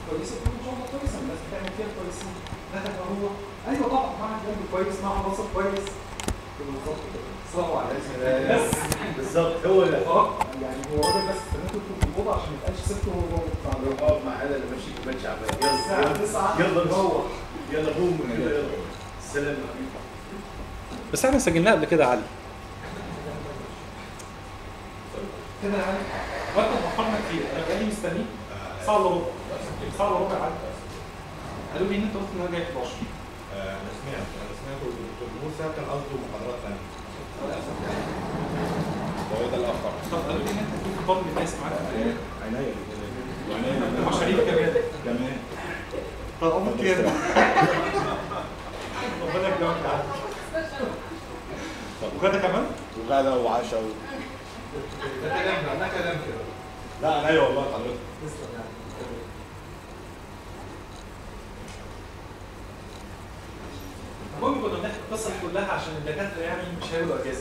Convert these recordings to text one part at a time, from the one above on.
كويسه تكون ان شاء الله كويسه الناس بتعمل فيها كويسين دخل هو ايوه طبعا معهد جنب كويس معهد وسط كويس بالظبط كده صلوا على بس بالظبط هو ده اه يعني هو راجل بس انتوا تكونوا في الاوضه عشان ما يبقاش سبته وهو بتاع اقعد مع هذا اللي ماشي كوبايه شعبان الساعه 9 يلا نروح يلا قوم من كده يلا السلام عليكم بس احنا سجلناها قبل كده يا علي كده يعني وقت مؤخرنا كتير انا بقالي مستني ساعه الا ربع ساعه الا ربع عدى قالوا لي ان انت قلت ان انا جاي 11 انا سمعت انا سمعت الدكتور موسى كان قصده محاضرات ثانيه هو ده الاخر طب قالوا لي ان انت في فطار للناس معاك عينيا وعينيا وشريف كمان كمان طب امك كده ربنا يكرمك يا عم وغدا كمان؟ وغدا وعشاء و... ده كلام ده كلام كده لا عينيا والله حضرتك تسلم يعني المهم كنا بنحكي القصه دي كلها عشان الدكاتره يعني مش هياخدوا اجازه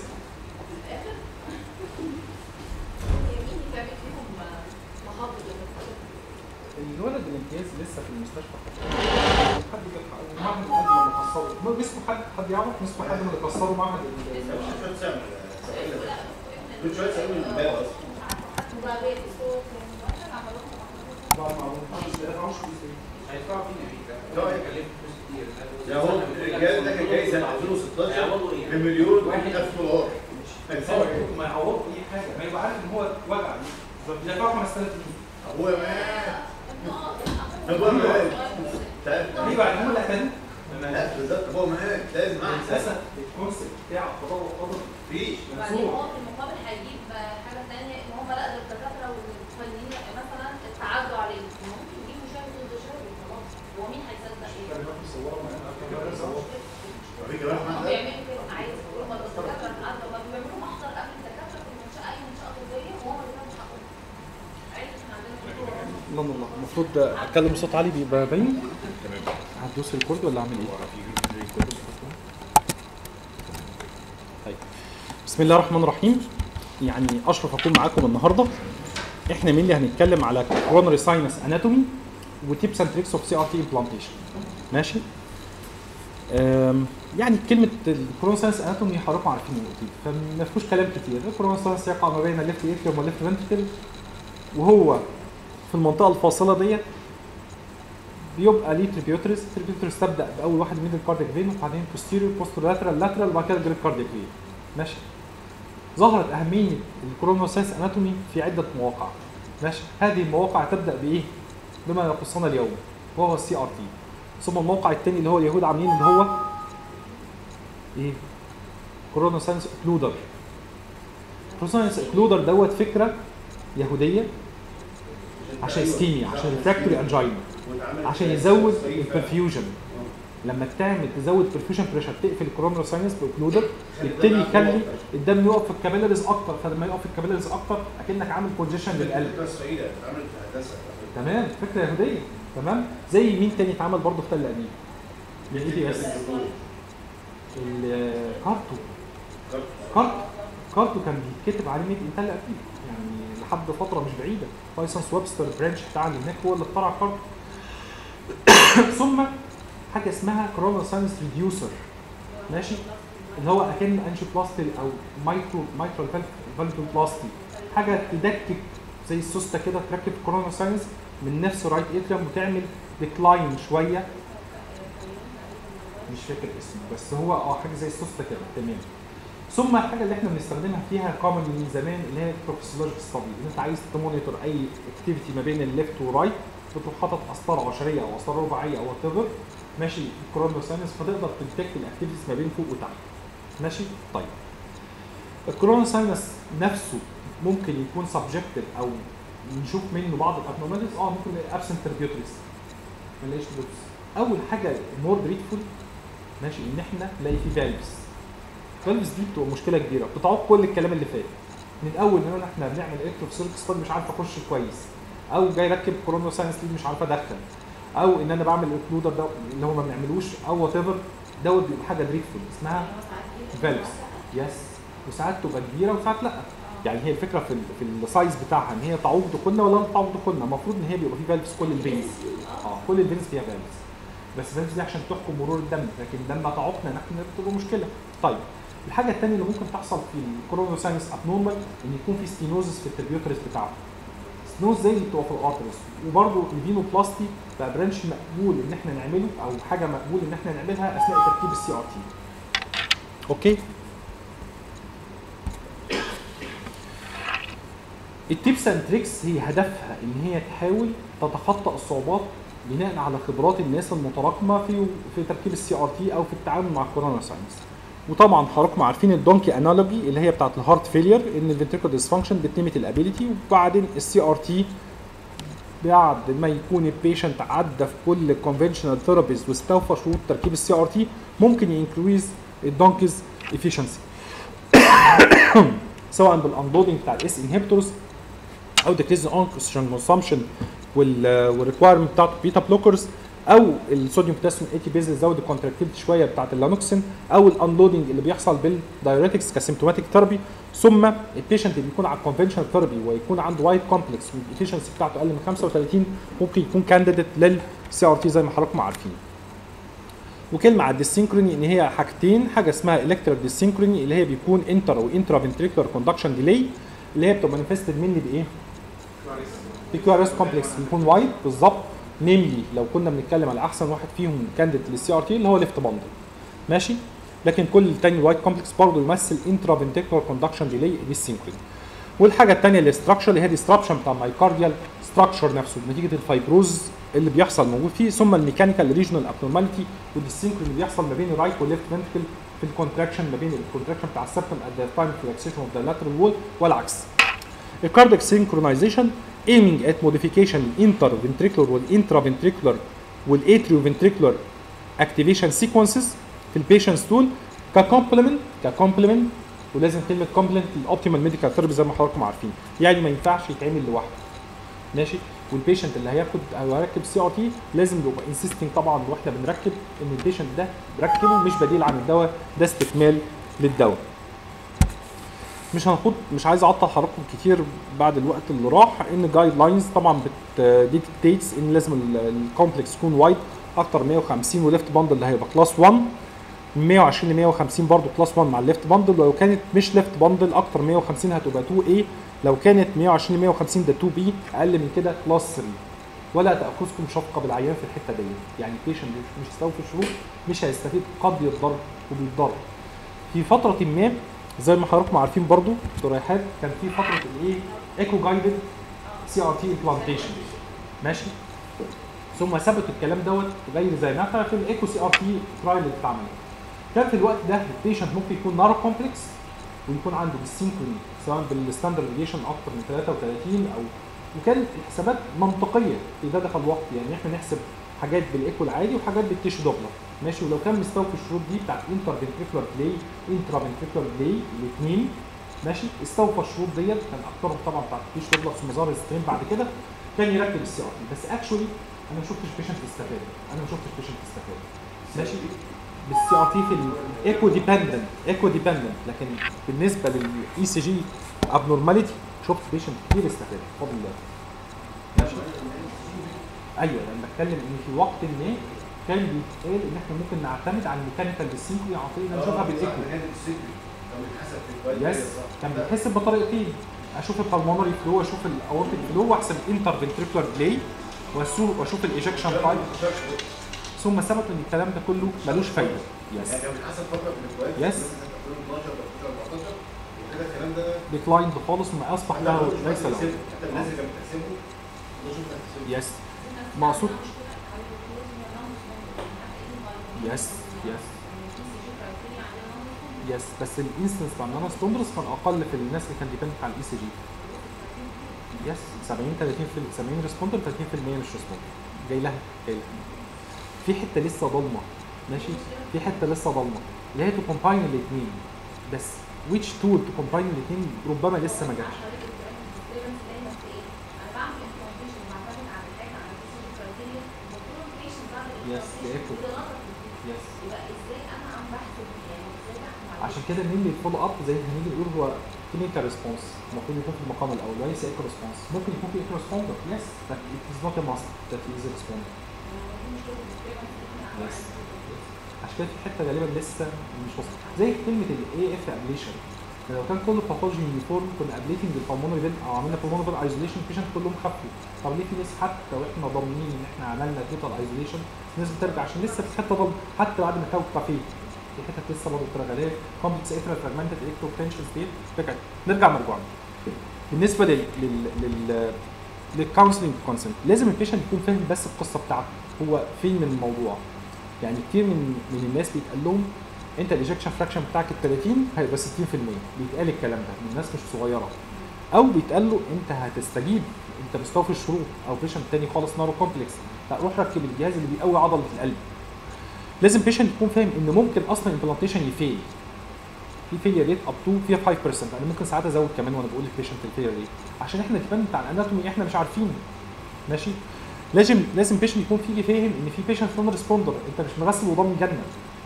الولد الامتياز لسه في المستشفى حد جاب حقه معهد قبل ما كسروا ما اسمه حد حد يعرف اسمه حد من اللي كسروا معهد ال- شويه سامر كل شويه سامر من الباب اصلا بعد ما عملوا مش ده معهوش فلوس ايه هيدفعوا فينا ايه؟ هيكلفوا فلوس كتير يا هو الرجال ده كان جاي سنه 2016 بمليون و1000 دولار ما يعوضوا اي حاجه ما يبقى عارف ان هو وجع بيدفعوا 5000 جنيه ابويا مات ابويا مات تعرف ايوه يعني هم اللي اهتدوا لا بالظبط ابويا مات لازم اعمل للاسف الكونسيبت بتاع القضاء والقدر مفيش وبعدين هو في المقابل هيجيب حاجه ثانيه ان هم لا ده الدكاتره والفنيين مثلا اتعدوا عليه ممكن يجيبوا شاي ضد شاي وخلاص هو مين هيصدق ايه؟ كانوا بيصوروا معانا بيصوروا في كمان هم واحده بيعملوا كده عايز يقولوا ما الدكاتره اتعدوا ما بيعملوا محضر قبل الدكاتره في المنشاه اي منشاه طبيه وهم بياخدوا حقهم عادي احنا عندنا دكتور لا لا لا المفروض اتكلم بصوت عالي بيبقى باين هتدوس الكورد ولا اعمل ايه؟ طيب بسم الله الرحمن الرحيم يعني اشرف اكون معاكم النهارده احنا مين اللي هنتكلم على كورونري ساينس اناتومي وتيبس اند تريكس اوف سي ار تي امبلانتيشن ماشي أم، يعني كلمه الكورونري ساينس اناتومي حضراتكم عارفين ايه فما فيهوش كلام كتير الكورونري ساينس يقع ما بين الليفت اتريوم والليفت فنتركل وهو في المنطقه الفاصله ديت بيبقى ليه تريبيوترز التريبيوترز تبدا باول واحد ميدل كاردياك فين وبعدين بوستيريور بوسترولاترال لاترال وبعد كده جريد كاردياك فين ماشي ظهرت اهميه الكرونوساينس اناتومي في عده مواقع ماشي هذه المواقع تبدا بايه بما يخصنا اليوم وهو السي ار تي ثم الموقع الثاني اللي هو اليهود عاملين اللي هو ايه كرونوساينس اكلودر كرونوساينس اكلودر دوت فكره يهوديه عشان اسكيميا عشان ريفراكتوري انجينا عشان يزود البرفيوجن لما تعمل تزود برفيوجن بريشر تقفل الكورونر ساينس باوكلودر يبتدي يخلي الدم يقف في الكابيلاريز اكتر فلما يقف في الكابيلاريز اكتر اكنك عامل كونجيشن للقلب اسرائيل اتعملت في هندسه تمام فكره يهوديه تمام زي مين تاني اتعمل برضه في تل ابيب الاي دي اس الكارتو كارتو كارتو كان بيتكتب عليه ميد ان تل ابيب يعني لحد فتره مش بعيده بايسونس ويبستر برانش بتاع اللي هناك هو اللي اخترع كارتو ثم حاجه اسمها كورونا ساينس ريديوسر ماشي اللي هو اكن انجيوبلاستي او مايكرو مايكرو فالفوبلاستي حاجه تدكك زي السوسته كده تركب كورونا ساينس من نفس الرايت اتريوم وتعمل ديكلاين شويه مش فاكر اسمه بس هو اه حاجه زي السوسته كده تمام ثم الحاجه اللي احنا بنستخدمها فيها كومن من زمان اللي هي البروفيسيولوجيك ستادي ان انت عايز تمونيتور اي اكتيفيتي ما بين الليفت ورايت بتروح حاطط قسطره عشريه او قسطره رباعيه او وات ايفر ماشي الكورونا ساينس فتقدر تديتكت الاكتيفيتيز ما بين فوق وتحت ماشي طيب الكورونا ساينس نفسه ممكن يكون سبجكتيف او نشوف منه بعض الابنورماليز اه ممكن ابسنت تربيوتريز ما نلاقيش تربيوتريز اول حاجه مور دريتفول ماشي ان احنا نلاقي فيه فالفز فالفز دي بتبقى مشكله كبيره بتتعوق كل الكلام اللي فات من اول ما قلنا احنا بنعمل الكتروفيسيولوجي ستادي مش عارف اخش كويس او جاي اركب كورونا ساينس ليد مش عارف ادخل او ان انا بعمل الكلودر ده اللي هو ما بنعملوش او وات ايفر دوت بيبقى حاجه دريتفول اسمها فالفز يس وساعات تبقى كبيره وساعات لا يعني هي الفكره في ال في السايز بتاعها ان هي تعوق دخولنا ولا لا تعوق دخولنا المفروض ان هي بيبقى في فالفز كل الفينز اه كل الفينز فيها فالفز بس الفالفز دي عشان تحكم مرور الدم لكن لما تعوقنا نحن بتبقى مشكله طيب الحاجه الثانيه اللي ممكن تحصل في الكورونوساينس ابنورمال ان يكون في ستينوزس في التربيوترس بتاعته ستينوز زي اللي بتبقى في الارترس وبرده الفينوبلاستي بقى برانش مقبول ان احنا نعمله او حاجه مقبول ان احنا نعملها اثناء تركيب السي ار تي اوكي التيبس اند تريكس هي هدفها ان هي تحاول تتخطى الصعوبات بناء على خبرات الناس المتراكمه في في تركيب السي ار تي او في التعامل مع الكورونا ساينس وطبعا حضراتكم عارفين الدونكي انالوجي اللي هي بتاعت الهارت فيلير ان الفنتريكول ديسفانكشن بتليميت الابيليتي وبعدين السي ار تي بعد ما يكون البيشنت عدى في كل الكونفنشنال ثيرابيز واستوفى شروط تركيب السي ار تي ممكن ينكريز الدونكيز افيشنسي سواء بالانلودنج بتاع الاس انهبيتورز او ديكريز اونكسجين كونسامشن والريكوايرمنت بتاعته بيتا بلوكرز او الصوديوم بوتاسيوم اي تي بيز اللي زود الكونتراكتيفيتي شويه بتاعت اللانوكسين او الانلودنج اللي بيحصل بالدايوريتكس كسيمتوماتيك ثيرابي ثم البيشنت اللي بيكون على الكونفنشنال ثيرابي ويكون عنده وايت كومبلكس والافشنسي بتاعته اقل من 35 ممكن يكون كانديديت للسي ار تي زي ما حضراتكم عارفين. وكلمه على الديسينكروني ان هي حاجتين حاجه اسمها الكتريك ديسينكروني اللي هي بيكون انتر او انترا فنتريكولار كوندكشن ديلي اللي هي بتبقى مانيفستد مني بايه؟ بي كيو ار اس كومبلكس بيكون وايت بالظبط نيملي لو كنا بنتكلم على احسن واحد فيهم كانديد للسي ار تي اللي هو ليفت باندل ماشي لكن كل التاني الوايت كومبلكس برضه يمثل انترا فنتريكولار كوندكشن ديلي ديسينكروني والحاجه الثانيه الاستراكشر اللي هي ديستربشن بتاع المايكارديال ستراكشر نفسه نتيجه الفايبروز اللي بيحصل موجود فيه ثم الميكانيكال ريجنال ابنورماليتي والديسينكروني اللي بيحصل ما بين الرايت والليفت فنتريكل في الكونتراكشن ما بين الكونتراكشن بتاع السبتم ات ذا تايم ريلاكسيشن اوف ذا لاترال وول والعكس الكاردياك سينكرونايزيشن aiming at modification interventricular والintraventricular والatrioventricular activation sequences في البيشنتس دول ككومبلمنت ككومبلمنت ولازم كلمه كومبلمنت الاوبتيمال ميديكال ثيرابي زي ما حضراتكم عارفين يعني ما ينفعش يتعمل لوحده ماشي والبيشنت اللي هياخد او هيركب سي ار تي لازم يبقى انسيستنج طبعا واحنا بنركب ان البيشنت ده بركبه مش بديل عن الدواء ده استكمال للدواء مش هنخوض مش عايز اعطل حضراتكم كتير بعد الوقت اللي راح ان جايد لاينز طبعا بتديكتيتس ان لازم الكومبلكس يكون وايد اكتر 150 وليفت باندل اللي هيبقى كلاس 1 من 120 ل 150 برضه كلاس 1 مع الليفت باندل ولو كانت مش ليفت باندل اكتر 150 هتبقى 2 a لو كانت 120 ل 150 ده 2 b اقل من كده كلاس 3 ولا تاخذكم شفقه بالعيان في الحته دي يعني البيشنت مش مستوفي الشروط مش هيستفيد قد يتضر وبيتضر في فتره ما زي ما حضراتكم عارفين برضو رايحات كان في فتره الايه ايكو جايدد سي ار تي امبلانتيشن ماشي ثم ثبتوا الكلام دوت غير زي مثلا في الايكو سي ار تي ترايل اللي اتعمل كان في الوقت ده البيشنت ممكن يكون نارو كومبلكس ويكون عنده بالسينكروني سواء بالستاندرد ديفيشن اكتر من 33 او وكانت الحسابات منطقيه في ذلك الوقت يعني احنا نحسب حاجات بالايكو العادي وحاجات بالتيشو دوبلر ماشي ولو كان مستوفي الشروط دي بتاعت انتر فنتريكولار بلاي انترا فنتريكولار بلاي الاثنين ماشي استوفى الشروط ديت كان اكترهم طبعا بتاعت التيشو دوبلر ثم ظهر الستريم بعد كده كان يركب السي ار بس اكشولي انا ما شفتش بيشنت استفاد انا ما شفتش بيشنت استفاد ماشي بالسي ار تي في الايكو ديبندنت ايكو ديبندنت لكن بالنسبه للاي سي جي ابنورماليتي شفت بيشنت كتير استفاد بفضل الله ماشي ايوه انا بتكلم ان في وقت ما كان بيتقال ان احنا ممكن نعتمد على الميكانيكال بالسينكري عن طريق ان نشوفها بالايكو يس كان بيتحسب بطريقتين اشوف البلمونري فلو واشوف الاورتيك فلو واحسب الانتر فنتريكولار بلاي واشوف الايجكشن تايم ثم ثبت ان الكلام ده كله ملوش فايده يس يعني كان بيتحسب فتره من الكويس Yes. مثلا 2012 او 2014 وكده الكلام ده ديكلايند خالص وما اصبح له ليس له حتى الناس اللي كانت بتحسبه ده شوف هتحسبه يس مقصود يس يس يس بس الانستنس بتاع النانو ستوندرز كان اقل في الناس اللي كان ديبند على الاي سي جي يس 70 30 في 70 ريسبوندر 30% مش ريسبوندر جاي لها جاي لها في حته لسه ضلمه ماشي في حته لسه ضلمه اللي هي تو كومباين الاثنين بس which tool to combine الاثنين ربما لسه ما جاتش Yes, the echo. يس يبقى ازاي انا عم بحسب يعني ازاي بحكم على عشان كده مين اللي الفولو اب زي ما هنيجي نقول هو كلينيكال ريسبونس المفروض يكون في المقام الاول وليس ايكو ريسبونس ممكن يكون في ايكو ريسبوندر يس but it is not a must that he is a responder يس عشان كده في حته غالبا لسه مش واصله زي كلمه الاي اف ابليشن لو كان كله باثولوجي يونيفورم كنا ابليتنج البلمونري فين او عملنا بلمونري ايزوليشن بيشنت كلهم خفوا طب ليه في ناس حتى واحنا ضامنين ان احنا عملنا توتال ايزوليشن الناس بترجع عشان لسه في حته ضل حتى بعد ما كانوا كافيه في حتت لسه برضه بترجع ليه كومبلكس اترا فراجمنتد الكترو بوتنشال ستيت رجعت نرجع مرجوعنا بالنسبه لل لل لل للكونسلنج كونسنت لازم البيشنت يكون فاهم بس القصه بتاعته هو فين من الموضوع يعني كتير من من الناس بيتقال لهم انت الايجكشن فراكشن بتاعك ال 30 هيبقى 60% بيتقال الكلام ده من ناس مش صغيره او بيتقال له انت هتستجيب انت مستوفي الشروط او بيشنت تاني خالص نارو كومبلكس لا روح ركب الجهاز اللي بيقوي عضله القلب لازم بيشنت يكون فاهم ان ممكن اصلا امبلانتيشن يفيل في فيلير ريت اب تو فيها 5% انا ممكن ساعات ازود كمان وانا بقول للبيشنت الفيلير ريت عشان احنا ديبند بتاع الاناتومي احنا مش عارفينه ماشي لازم لازم بيشنت يكون فيه فاهم ان في بيشنت نون ريسبوندر انت مش مغسل وضامن جنه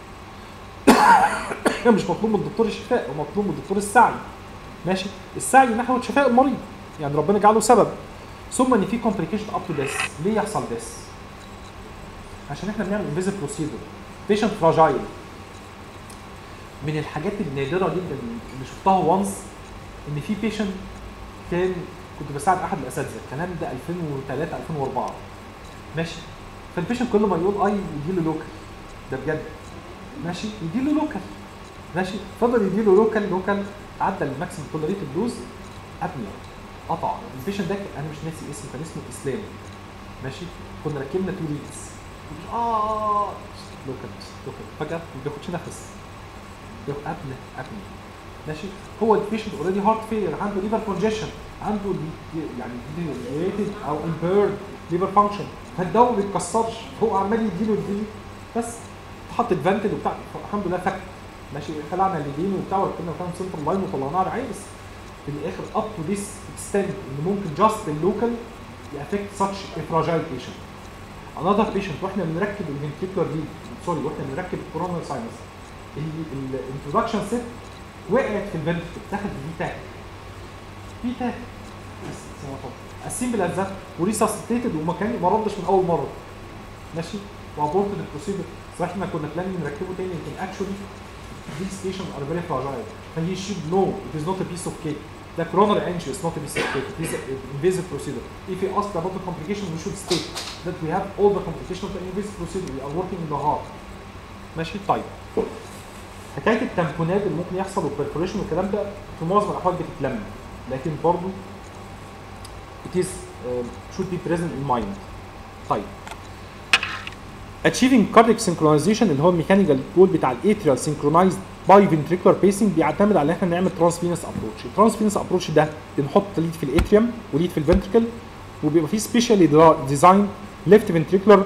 مش مطلوب من الدكتور الشفاء هو مطلوب من الدكتور السعي ماشي السعي نحو شفاء المريض يعني ربنا جعله سبب ثم ان في كومبليكيشن اب تو ديس ليه يحصل ديس عشان احنا بنعمل انفيزيف بروسيدور بيشنت فراجايل من الحاجات النادره جدا اللي شفتها وانس ان في بيشنت كان كنت بساعد احد الاساتذه الكلام ده 2003 2004 ماشي فالبيشنت كل ما يقول اي يديله لوكال ده بجد ماشي يديله لوكال ماشي فضل يديله لوكال لوكال عدى الماكسيمم توليريتد دوز ابنيا قطع البيشنت ده انا مش ناسي اسمه كان اسمه اسلام ماشي كنا ركبنا تو ليدز اه لوكال لوكال فجاه ما بياخدش نفس بياخد ابنى ابنى ماشي هو البيشنت اوريدي هارت فيلير عنده ليفر كونجيشن عنده دي يعني ديريتد او امبيرد ليفر فانكشن فالدواء ما بيتكسرش هو عمال يديله يديله بس اتحط فانتد وبتاع الحمد لله فك ماشي خلعنا الليدين وبتاع وركبنا مكان سنتر لاين وطلعناه على عين بس في الاخر اب تو ذيس اكستنت ان ممكن جاست اللوكال يافكت ساتش فراجايل بيشنت انذر بيشنت واحنا بنركب الفنتريكولار ليد سوري واحنا بنركب الكورونال ساينس الانترودكشن سيت وقعت في الفنتريكل دخلت في تاك في تاك السيمبل از ذات وريساسيتيتد وما كان ما ردش من اول مره ماشي وابورتد البروسيدر صحيح احنا كنا بلانين نركبه تاني لكن اكشولي these stations are very fragile and he should know it is not a piece of cake the coronary angio is not a piece of cake it is an invasive procedure if he asked about the complication we should state that we have all the complications of the invasive procedure we are working in the heart ماشي طيب حكايه التمبونات اللي ممكن يحصل والبرفوريشن والكلام ده في معظم الاحوال بتتلم لكن برضه it is uh, should be present in mind طيب achieving cardiac synchronization اللي هو الميكانيكال جول بتاع الاتريال synchronized باي ventricular pacing بيعتمد على ان احنا نعمل ترانسفينس ابروتش الترانسفينس ابروتش ده بنحط ليد في الاتريوم وليد في الفنتريكل وبيبقى فيه سبيشالي ديزاين ليفت ventricular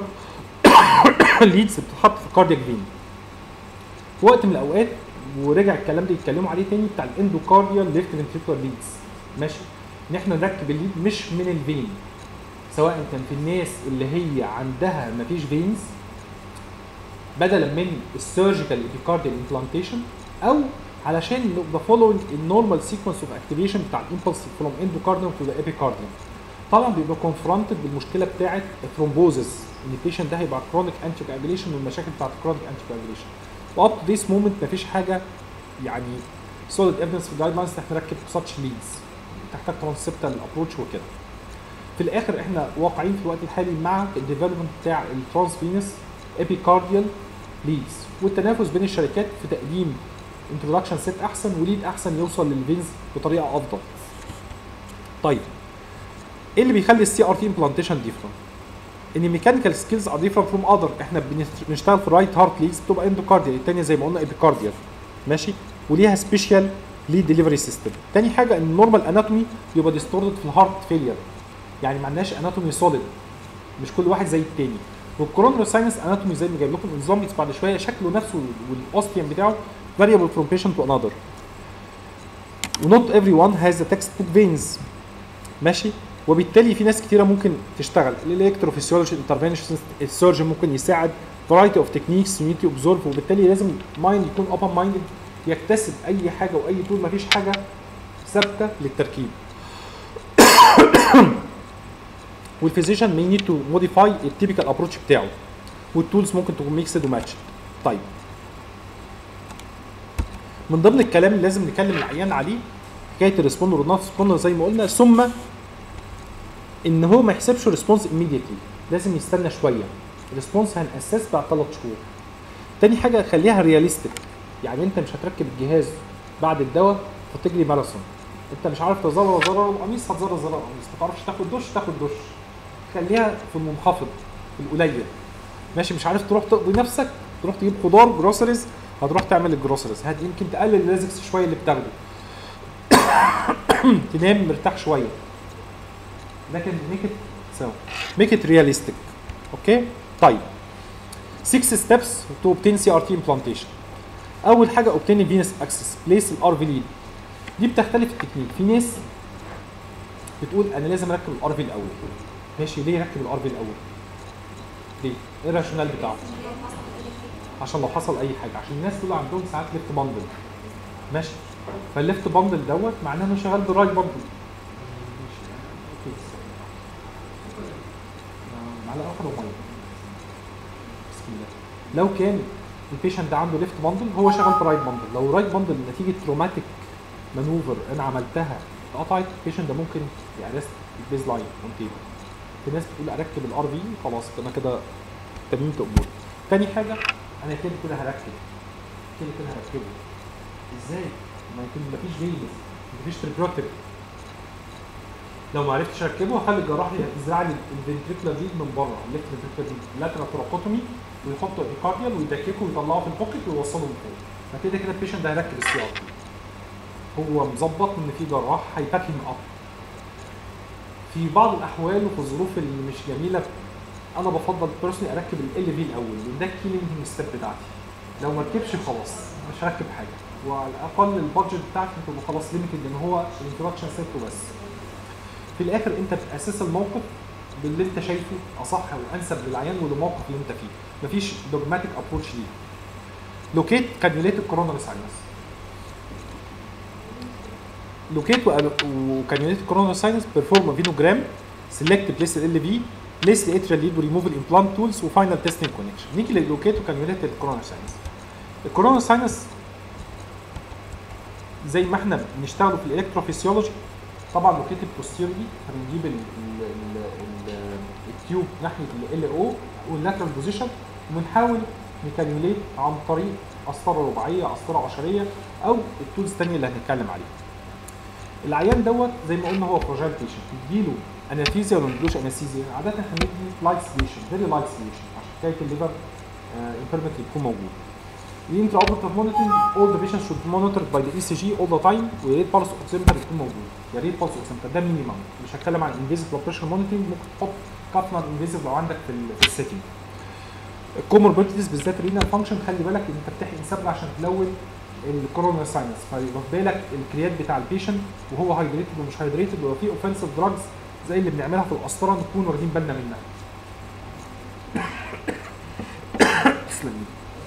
ليدز بتتحط في الكاردياك فين في وقت من الاوقات ورجع الكلام ده يتكلموا عليه تاني بتاع الاندوكارديال ليفت ventricular ليدز ماشي ان احنا نركب الليد مش من الفين سواء كان في الناس اللي هي عندها مفيش فينز بدلا من السيرجيكال ايبيكارديال امبلانتيشن او علشان نبقى فولوينج النورمال سيكونس اوف اكتيفيشن بتاع الامبلس فروم اندوكارديوم تو ذا ايبيكارديوم طبعا بيبقى كونفرونتد بالمشكله بتاعه الثرومبوزس ان البيشنت ده هيبقى كرونيك انتي كوagulation والمشاكل بتاعه الكرونيك انتي كوagulation واب تو ذيس مومنت مفيش حاجه يعني سوليد ايفيدنس في الجايد لاينز انك نركب ساتش ليدز تحتاج ترانسبتال ابروتش وكده في الاخر احنا واقعين في الوقت الحالي مع الديفلوبمنت بتاع الترانسفينس ابيكارديال ليدز والتنافس بين الشركات في تقديم انترودكشن سيت احسن وليد احسن يوصل للفينز بطريقه افضل. طيب ايه اللي بيخلي السي ار تي امبلانتيشن ديفرنت؟ ان الميكانيكال سكيلز ار ديفرنت فروم اذر احنا بنشتغل في رايت هارت ليدز بتبقى اندوكارديال الثانيه زي ما قلنا ابيكارديال ماشي وليها سبيشال ليد ديليفري سيستم. تاني حاجه ان النورمال اناتومي بيبقى ديستورتد في الهارت فيلير يعني ما عندناش اناتومي سوليد مش كل واحد زي التاني والكورونري ساينس اناتومي زي ما جايب لكم الزومبيز بعد شويه شكله نفسه والاوستيوم بتاعه variable from patient to another ونوت every one has a textbook veins ماشي وبالتالي في ناس كتيره ممكن تشتغل الالكتروفيسيولوجي انترفنشن السيرجن ممكن يساعد variety of techniques you need to observe وبالتالي لازم مايند يكون open minded يكتسب اي حاجه واي طول مفيش حاجه ثابته للتركيب والفيزيشن may need to modify التيبيكال ابروتش بتاعه والتولز ممكن تكون ميكسد وماتشد طيب من ضمن الكلام اللي لازم نكلم العيان عليه حكايه الريسبوندر والنون ريسبوندر زي ما قلنا ثم ان هو ما يحسبش ريسبونس immediately لازم يستنى شويه الريسبونس هنأسس بعد ثلاث شهور تاني حاجه خليها رياليستيك يعني انت مش هتركب الجهاز بعد الدواء فتجري ماراثون انت مش عارف تزرر زرار القميص هتزرر زرار القميص ما تعرفش تاخد دش تاخد دش خليها في المنخفض في القليل ماشي مش عارف تروح تقضي نفسك تروح تجيب خضار جروسريز هتروح تعمل الجروسريز هت يمكن تقلل اللازكس شويه اللي بتاخده تنام مرتاح شويه لكن ميك ات سو ميك ات رياليستيك اوكي طيب 6 ستيبس تو اوبتين سي ار تي امبلانتيشن اول حاجه اوبتين فينس اكسس بليس الار في ليد دي بتختلف التكنيك في ناس بتقول انا لازم اركب الار في الاول ماشي ليه ركب الار في الاول ليه ايه الراشونال بتاعه عشان لو حصل اي حاجه عشان الناس دول عندهم ساعات ليفت باندل ماشي فالليفت باندل دوت معناه انه شغال بالرايت باندل معلقه واحده وميه بسم الله لو كان البيشنت ده عنده ليفت باندل هو شغال برايت باندل لو رايت باندل نتيجه تروماتيك مانوفر انا عملتها اتقطعت البيشنت ده ممكن يارست البيز لاين اون تيبل في ناس بتقول اركب الار في خلاص انا كده تميمت اموري تاني حاجه انا كده كده هركب كده كده هركبه ازاي؟ ما يكون مفيش فيلز مفيش تريبروتيك لو ما عرفتش اركبه هخلي الجراح يزرع لي الفنتريكولار ليد من بره الليفت فنتريكولار ليد لاترال توراكوتومي ويحطه ايكارديال ويدككه ويطلعه في البوكيت ويوصله من فوق فكده كده البيشنت ده هيركب السي ار هو مظبط ان في جراح هيباكينج اب في بعض الاحوال وفي الظروف اللي مش جميله انا بفضل بيرسونلي اركب ال في الاول لان ده الكيلينج ستيب بتاعتي لو ما ركبش خلاص مش هركب حاجه وعلى الاقل البادجت بتاعتي تبقى خلاص ليميتد لان هو الانتراكشن سيت بس في الاخر انت بتاسس الموقف باللي انت شايفه اصح وانسب للعيان وللموقف اللي انت فيه مفيش دوجماتيك ابروتش ليه لوكيت كانيوليت الكوروناري ساينس لوكيت وكانيوليت الكوروناري ساينس بيرفورم فينوجرام سيلكت بليس ال في بليس الاتريال ليد وريموف الامبلانت تولز وفاينل تيستنج كونكشن نيجي للوكيت وكانيوليت الكوروناري ساينس الكوروناري ساينس زي ما احنا بنشتغلوا في الالكتروفيسيولوجي طبعا لوكيتد بوستيرلي هنجيب ال ال ال ال التيوب ناحيه ال او واللاترال بوزيشن وبنحاول نكانيوليت عن طريق قسطره رباعيه قسطره عشريه او التولز الثانيه اللي هنتكلم عليها. العيان دوت زي ما قلنا هو فراجايل بيشنت تديله انستيزيا ولا ما نديلوش انستيزيا عاده هندي لايت سليشن فيري لايت سليشن عشان حكايه الليفر انفيرمنت يكون موجود. The intraoperative monitoring all the patients should be monitored by the ECG all the time ويا ريت pulse oximeter يكون موجود يا ريت pulse oximeter ده مينيمم مش هتكلم عن invasive blood pressure monitoring ممكن تحط كاتنر invasive لو عندك في ال في السيتنج الكوموربيديتيز بالذات رينال فانكشن خلي بالك ان انت بتحقن سبب عشان تلون الكورونا ساينس فيبقى في بالك الكريات بتاع البيشنت وهو هايدريتد ومش هايدريتد ولو في اوفنسيف دراجز زي اللي بنعملها في القسطره نكون واخدين بالنا منها تسلم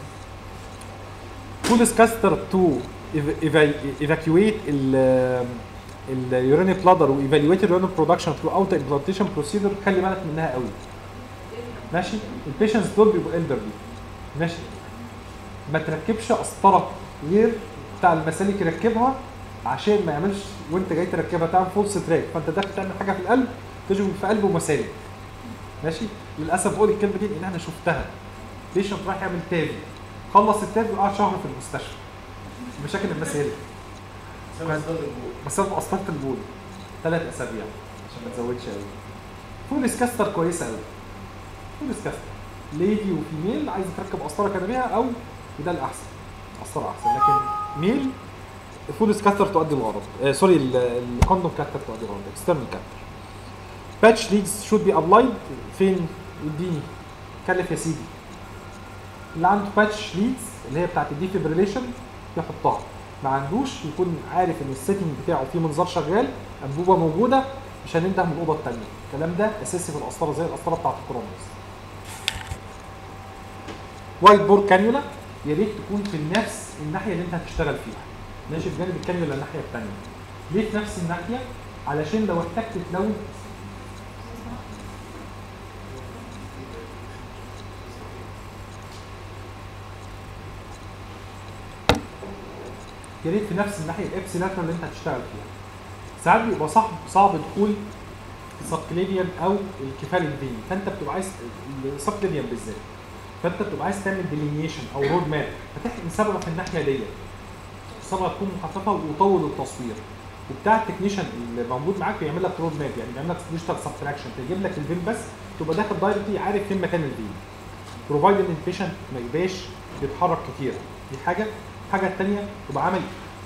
فول سكاستر تو evacuate ال اليوريني بلادر وايفالويت اليورين برودكشن ثرو اوت امبلانتيشن بروسيدر خلي بالك منها قوي ماشي البيشنتس دول بيبقوا elderly ماشي ما تركبش قسطره غير بتاع المسالك يركبها عشان ما يعملش وانت جاي تركبها تعمل فولس تراك فانت داخل تعمل حاجه في القلب تشبك في قلبه مسالك ماشي للاسف بقول الكلمه دي لان انا شفتها بيشنت رايح يعمل تابي خلص التابي وقعد شهر في المستشفى مشاكل المسالك بسبب قسطره البول ثلاث اسابيع عشان ما تزودش قوي فول سكاستر كويسه قوي فول سكاستر ليدي وفيميل عايز تركب قسطره كده او وده الاحسن قسطره احسن لكن ميل فول سكاستر تؤدي الغرض آه سوري الكوندوم كاتر تؤدي الغرض اكسترنال كاتر باتش ليدز شود بي ابلايد فين اديني كلف يا سيدي اللي عنده باتش ليدز اللي هي بتاعت الديفيبريليشن يحطها ما عندوش يكون عارف ان السيتنج بتاعه فيه منظار شغال انبوبه موجوده مش هننده من الاوضه الثانيه الكلام ده اساسي في القسطره زي القسطره بتاعت الكورونا وايت بور كانيولا يا ريت تكون في نفس الناحيه اللي انت هتشتغل فيها ماشي بجانب الكانيولا الناحيه الثانيه ليه في نفس الناحيه علشان لو احتجت تلون يا ريت في نفس الناحيه الابس لاترال اللي انت هتشتغل فيها ساعات بيبقى صعب صعب دخول السبكليفيان او الكفال الفين فانت بتبقى عايز السبكليفيان بالذات فانت بتبقى عايز تعمل ديلينيشن او رود ماب فتحقن صبغه في الناحيه ديت الصبغه تكون مخففه وطول التصوير وبتاع التكنيشن اللي موجود معاك بيعمل لك رود ماب يعني بيعمل لك ديجيتال سبتراكشن تجيب لك الفين بس تبقى داخل دايركتلي عارف فين مكان الفين بروفايد ان البيشنت ما يبقاش بيتحرك كتير دي حاجه الحاجه الثانيه تبقى عامل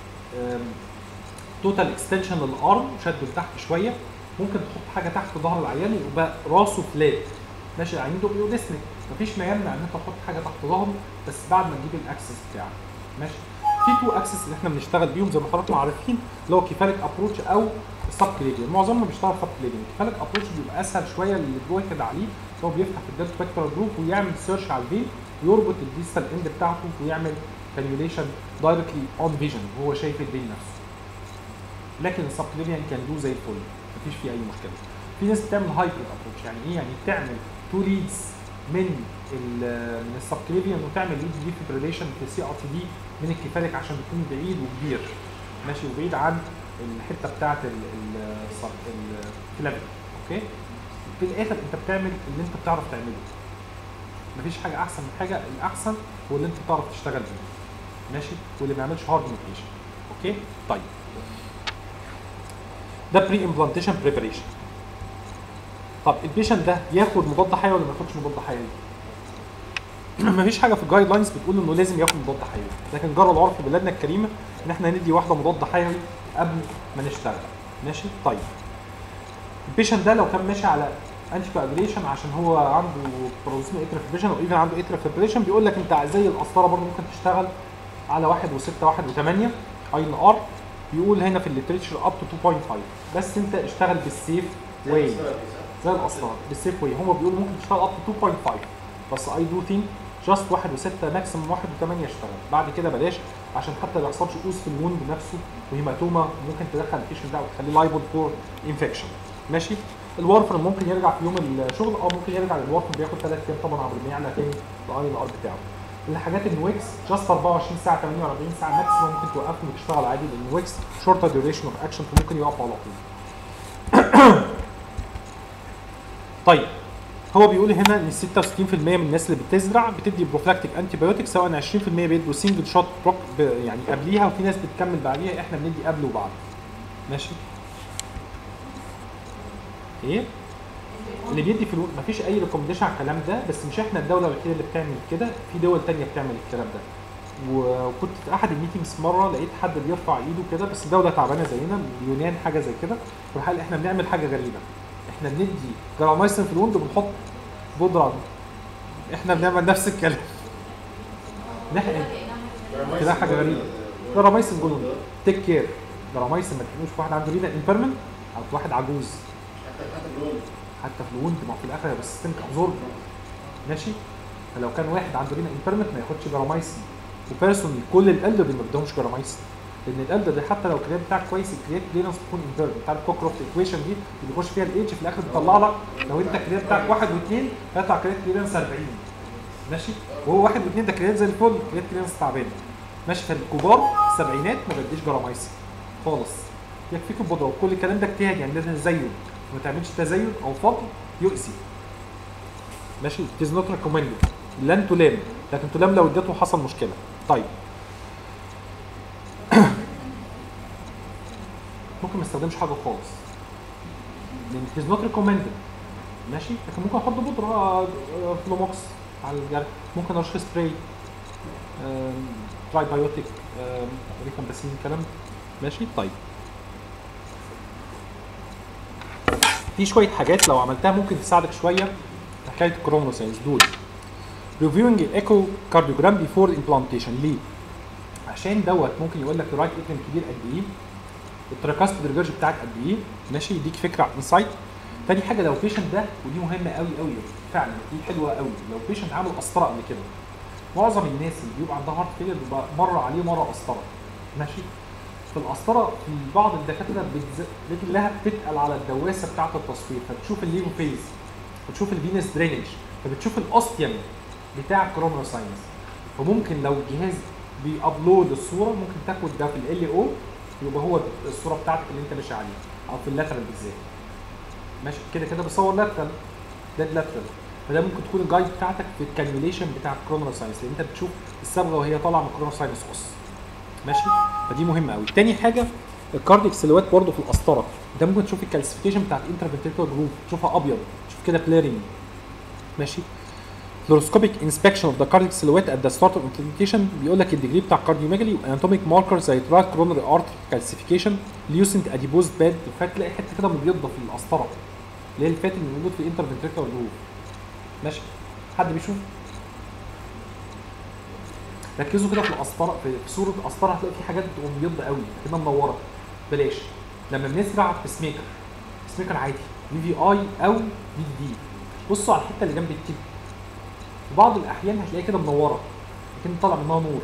توتال اكستنشن للارم شده لتحت شويه ممكن تحط حاجه تحت ظهر العيان يبقى راسه فلات ماشي العيان ده بيقول اسمك مفيش ما يمنع ان انت تحط حاجه تحت ظهره بس بعد ما تجيب الاكسس بتاعك ماشي في تو اكسس اللي احنا بنشتغل بيهم زي ما حضراتكم عارفين اللي هو كيفاليك ابروتش او السب كليديان معظمنا بيشتغل سب كليديان كيفاليك ابروتش بيبقى اسهل شويه اللي جوه كده عليه هو بيفتح في الديل سبكترال جروب ويعمل سيرش على الفين ويربط الديستال اند بتاعته ويعمل كاليوليشن دايركتلي اون فيجن وهو شايف الفين نفسه لكن السب كليديان كان دو زي الفل مفيش فيه اي مشكله في ناس بتعمل هايبرد ابروتش يعني ايه يعني بتعمل تو ليدز من ال من السبكليفيان وتعمل ليد دي فيبريليشن في السي ار تي دي من الكفالك عشان بيكون بعيد وكبير ماشي وبعيد عن الحته بتاعه الكلافيك اوكي في الاخر انت بتعمل اللي انت بتعرف تعمله مفيش حاجه احسن من حاجه الاحسن هو اللي انت بتعرف تشتغل بيه ماشي واللي ما يعملش هارد موتيشن اوكي طيب ده بري امبلانتيشن بريباريشن طب البيشنت ده ياخد مضاد حيوي ولا ما ياخدش مضاد حيوي؟ مفيش حاجه في الجايد لاينز بتقول انه لازم ياخد مضاد حيوي لكن جرى العرف في بلادنا الكريمه ان احنا ندي واحده مضاد حيوي قبل ما نشتغل ماشي طيب البيشنت ده لو كان ماشي على انتي كواجوليشن عشان هو عنده بروزين اترا فيبريشن او ايفن عنده اترا فيبريشن بيقول لك انت زي القسطره برضه ممكن تشتغل على 1 و6 1 و8 اي ان ار بيقول هنا في الليتريتشر اب تو 2.5 بس انت اشتغل بالسيف واي زي الاسرار بالسيف واي هم بيقولوا ممكن تشتغل اب تو 2.5 بس اي دو ثينك جاست 1 و6 ماكسيمم 1 و8 يشتغل بعد كده بلاش عشان حتى ما يحصلش اوز في الوند نفسه وهيماتوما ممكن تدخل البيشنت ده وتخليه لايبل فور انفكشن ماشي الورفرين ممكن يرجع في يوم الشغل او ممكن يرجع للورفرين بياخد 3 ايام طبعا عبر ما يعلى تاني الاي ان ار بتاعه الحاجات النويكس جاست 24 ساعه 48 ساعه ماكسيمم ممكن توقفه وتشتغل عادي لان النويكس شورتر ديوريشن اوف اكشن فممكن يقف على طول طيب هو بيقول هنا ان 66% من الناس اللي بتزرع بتدي بروفلاكتيك انتي بايوتيك سواء 20% بيدوا سنجل شوت بروك يعني قبليها وفي ناس بتكمل بعديها احنا بندي قبل وبعد ماشي ايه اللي بيدي فلوس مفيش اي ريكومنديشن على الكلام ده بس مش احنا الدوله الوحيده اللي بتعمل كده في دول تانية بتعمل الكلام ده وكنت في احد الميتنجز مره لقيت حد بيرفع ايده كده بس دوله تعبانه زينا اليونان حاجه زي كده فالحقيقه احنا بنعمل حاجه غريبه احنا بندي جرامايسين في الوند وبنحط بودره احنا بنعمل نفس الكلام نحقن كده حاجه غريبه جرامايسين جولون تيك كير جرامايسين ما تحقنوش في واحد عنده رينا امبيرمنت او في واحد عجوز حتى في الوند ما هو في الاخر بس ستنك ابزورب ماشي فلو كان واحد عنده رينا امبيرمنت ما ياخدش جرامايسين وبيرسونلي كل الالدر ما بدهمش جرامايسين لان الالدر ده حتى لو الكريات بتاعك كويس الكريات كليرنس بتكون امبيرمنت بتاع الكوكروفت ايكويشن دي اللي بيخش فيها الايدج في الاخر بيطلع لك لو انت الكريات بتاعك واحد واثنين هيطلع كريات كليرنس 40 ماشي وهو واحد واثنين ده كريات زي الفل كريات كليرنس تعبان ماشي فالكبار السبعينات ما بديش جرامايسين خالص يكفيك البودره وكل الكلام ده اجتهاد يعني ده تزين ما تعملش تزين او فضل يؤذي ماشي it is not recommended لن تلام لكن تلام لو اديته حصل مشكله طيب ممكن ما استخدمش حاجه خالص لان it is not recommended ماشي لكن ممكن احط بودره آه، آه، فلوموكس على الجرح ممكن ارش سبراي تراي بايوتيك ريكامباسين الكلام ده ماشي طيب في شويه حاجات لو عملتها ممكن تساعدك شويه في حكايه الكروموساينز دول reviewing الايكو كارديوجرام بيفور امبلانتيشن ليه؟ عشان دوت ممكن يقول لك الرايت اتريم كبير قد ايه التراكاست ريفيرج بتاعك قد ايه ماشي يديك فكره عن انسايت تاني حاجه لو بيشنت ده ودي مهمه قوي قوي فعلا دي حلوه قوي لو بيشنت عامل قسطره قبل كده معظم الناس اللي بيبقى عندها هارت فيلر بيبقى مر عليه مره قسطره ماشي في القسطره في بعض الدكاتره بتز... رجلها بتتقل على الدواسه بتاعه التصوير فبتشوف الليمو فيز بتشوف الفينس درينج فبتشوف الاوستيوم بتاع الكورونا ساينس وممكن لو الجهاز بيابلود الصوره ممكن تاخد ده في ال او يبقى هو الصوره بتاعتك اللي انت ماشي عليها او في اللاترال بالذات ماشي كده كده بصور لاترال ده اللاترال فده ممكن تكون الجايد بتاعتك في الكالكوليشن بتاع الكورونا ساينس لان انت بتشوف الصبغه وهي طالعه من الكورونا ساينس اس ماشي فدي مهمه قوي تاني حاجه الكارديك سيلوات برضه في القسطره ده ممكن تشوف الكالسيفيكيشن بتاع الانترفنتريكولار جروب تشوفها ابيض تشوف كده بليرنج ماشي fluoroscopic inspection of the cardiac silhouette at the start of implantation بيقول لك الديجري بتاع كارديوميجالي واناتوميك ماركرز زي تراك كرونري ارتري كالسيفيكيشن ليوسنت اديبوز باد وفات تلاقي حته كده مبيضه في القسطره اللي هي الفات اللي موجود في الانترفنتريكولار جروب ماشي حد بيشوف ركزوا كده في القسطره في في صوره القسطره هتلاقي في حاجات بتبقى مبيضه قوي كده منوره بلاش لما بنزرع بسميكر سميكر عادي في في اي او في دي دي بصوا على الحته اللي جنب التيب في بعض الاحيان هتلاقيها كده منوره لكن طالع منها نور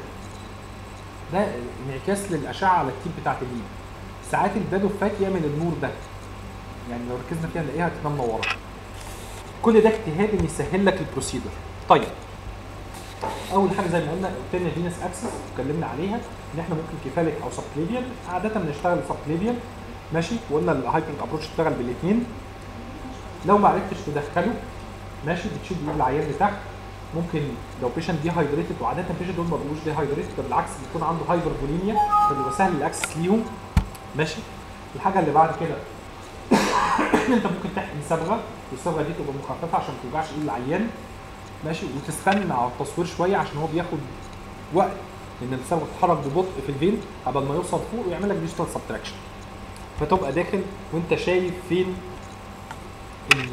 ده انعكاس للاشعه على التيب بتاعت اليد ساعات البادو فات يعمل النور ده يعني لو ركزنا فيها نلاقيها هتبقى منوره كل ده اجتهاد ان يسهل لك البروسيدر طيب اول حاجه زي ما قلنا قلنا فينس اكسس اتكلمنا عليها ان احنا ممكن كفالك او سبكليفيان عاده بنشتغل سبكليفيان ماشي وقلنا الهايبرنج ابروش اشتغل بالاثنين لو ما عرفتش تدخله ماشي بتشيل ايد العيان لتحت ممكن لو بيشنت دي هايدريتد وعاده البيشنت دول ما بيبقوش دي هايدريتد ده بالعكس بيكون عنده هايبر بوليميا فبيبقى سهل الاكسس ليهم ماشي الحاجه اللي بعد كده انت ممكن تحقن صبغه والصبغه دي تبقى مخففه عشان ما توجعش ايد العيان ماشي وتستنى على التصوير شويه عشان هو بياخد وقت ان الصبغه تتحرك ببطء في الفين قبل ما يوصل فوق ويعمل لك ديجيتال سبتراكشن فتبقى داخل وانت شايف فين ال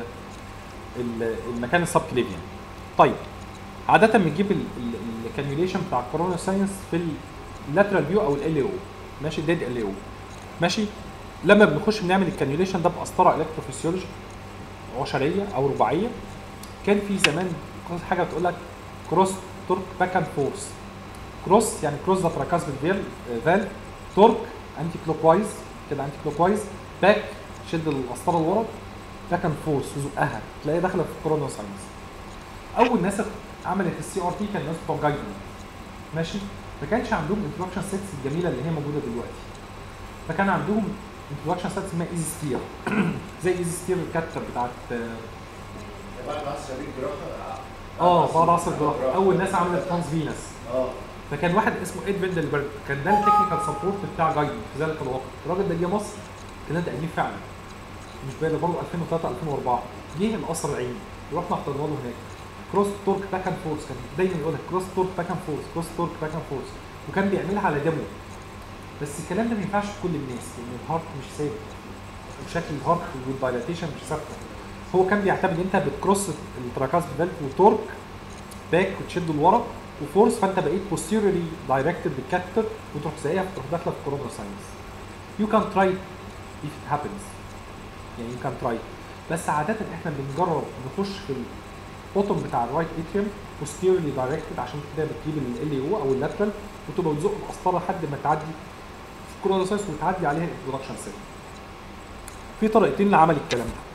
ال- المكان السب كليفيان طيب عاده بنجيب الكانيوليشن بتاع الكورونا ساينس في اللاترال فيو او ال او ماشي ديد ال او ماشي لما بنخش بنعمل الكانيوليشن ده بقسطره الكتروفيسيولوجي عشريه او رباعيه كان في زمان كانت حاجه بتقول لك كروس تورك باك اند فورس كروس يعني كروس ذا تراكاسبل فيل فالف تورك انتي كلوك وايز كده انتي كلوك وايز باك شد القسطره لورا باك اند فورس وزقها تلاقيها داخله في الكورونا ساينس اول ناس عملت السي ار تي كان الناس بتوع جايدن ماشي ما كانش عندهم انتروكشن سيتس الجميله اللي هي موجوده دلوقتي فكان عندهم انتروكشن سيتس اسمها ايزي ستير زي ايزي ستير الكاتشر بتاعت بعد ما عصر بيك جراحه اه بعد عصر الجراحه اول ناس عملت ترانس فينس اه فكان واحد اسمه اد فيندلبرج كان ده التكنيكال سبورت بتاع جايدن في ذلك الوقت الراجل ده جه مصر كان ده قديم فعلا مش بالي برضه 2003 2004 جه القصر العيني ورحنا احتضنا له هناك كروس تورك باك اند فورس كان دايما يقول لك كروس تورك باك اند فورس كروس تورك باك اند فورس وكان بيعملها على دمو بس الكلام ده ما ينفعش في كل الناس لان الهارت مش ثابت وشكل الهارت والدايلاتيشن مش ثابته هو كان بيعتمد انت بتكروس التراكاز فالف وتورك باك وتشده لورا وفورس فانت بقيت posteriorly directed بالكاتر وتروح زيها تروح داخله في كورونا ساينس يو كان تراي if it happens يعني يو كان تراي بس عادة احنا بنجرب نخش في البوتوم بتاع الرايت اتريوم posteriorly directed عشان كده بتجيب ال او او اللاترال وتبقى بتزق القسطره لحد ما تعدي في الكورونا ساينس وتعدي عليها الانترودكشن سيل في طريقتين لعمل الكلام ده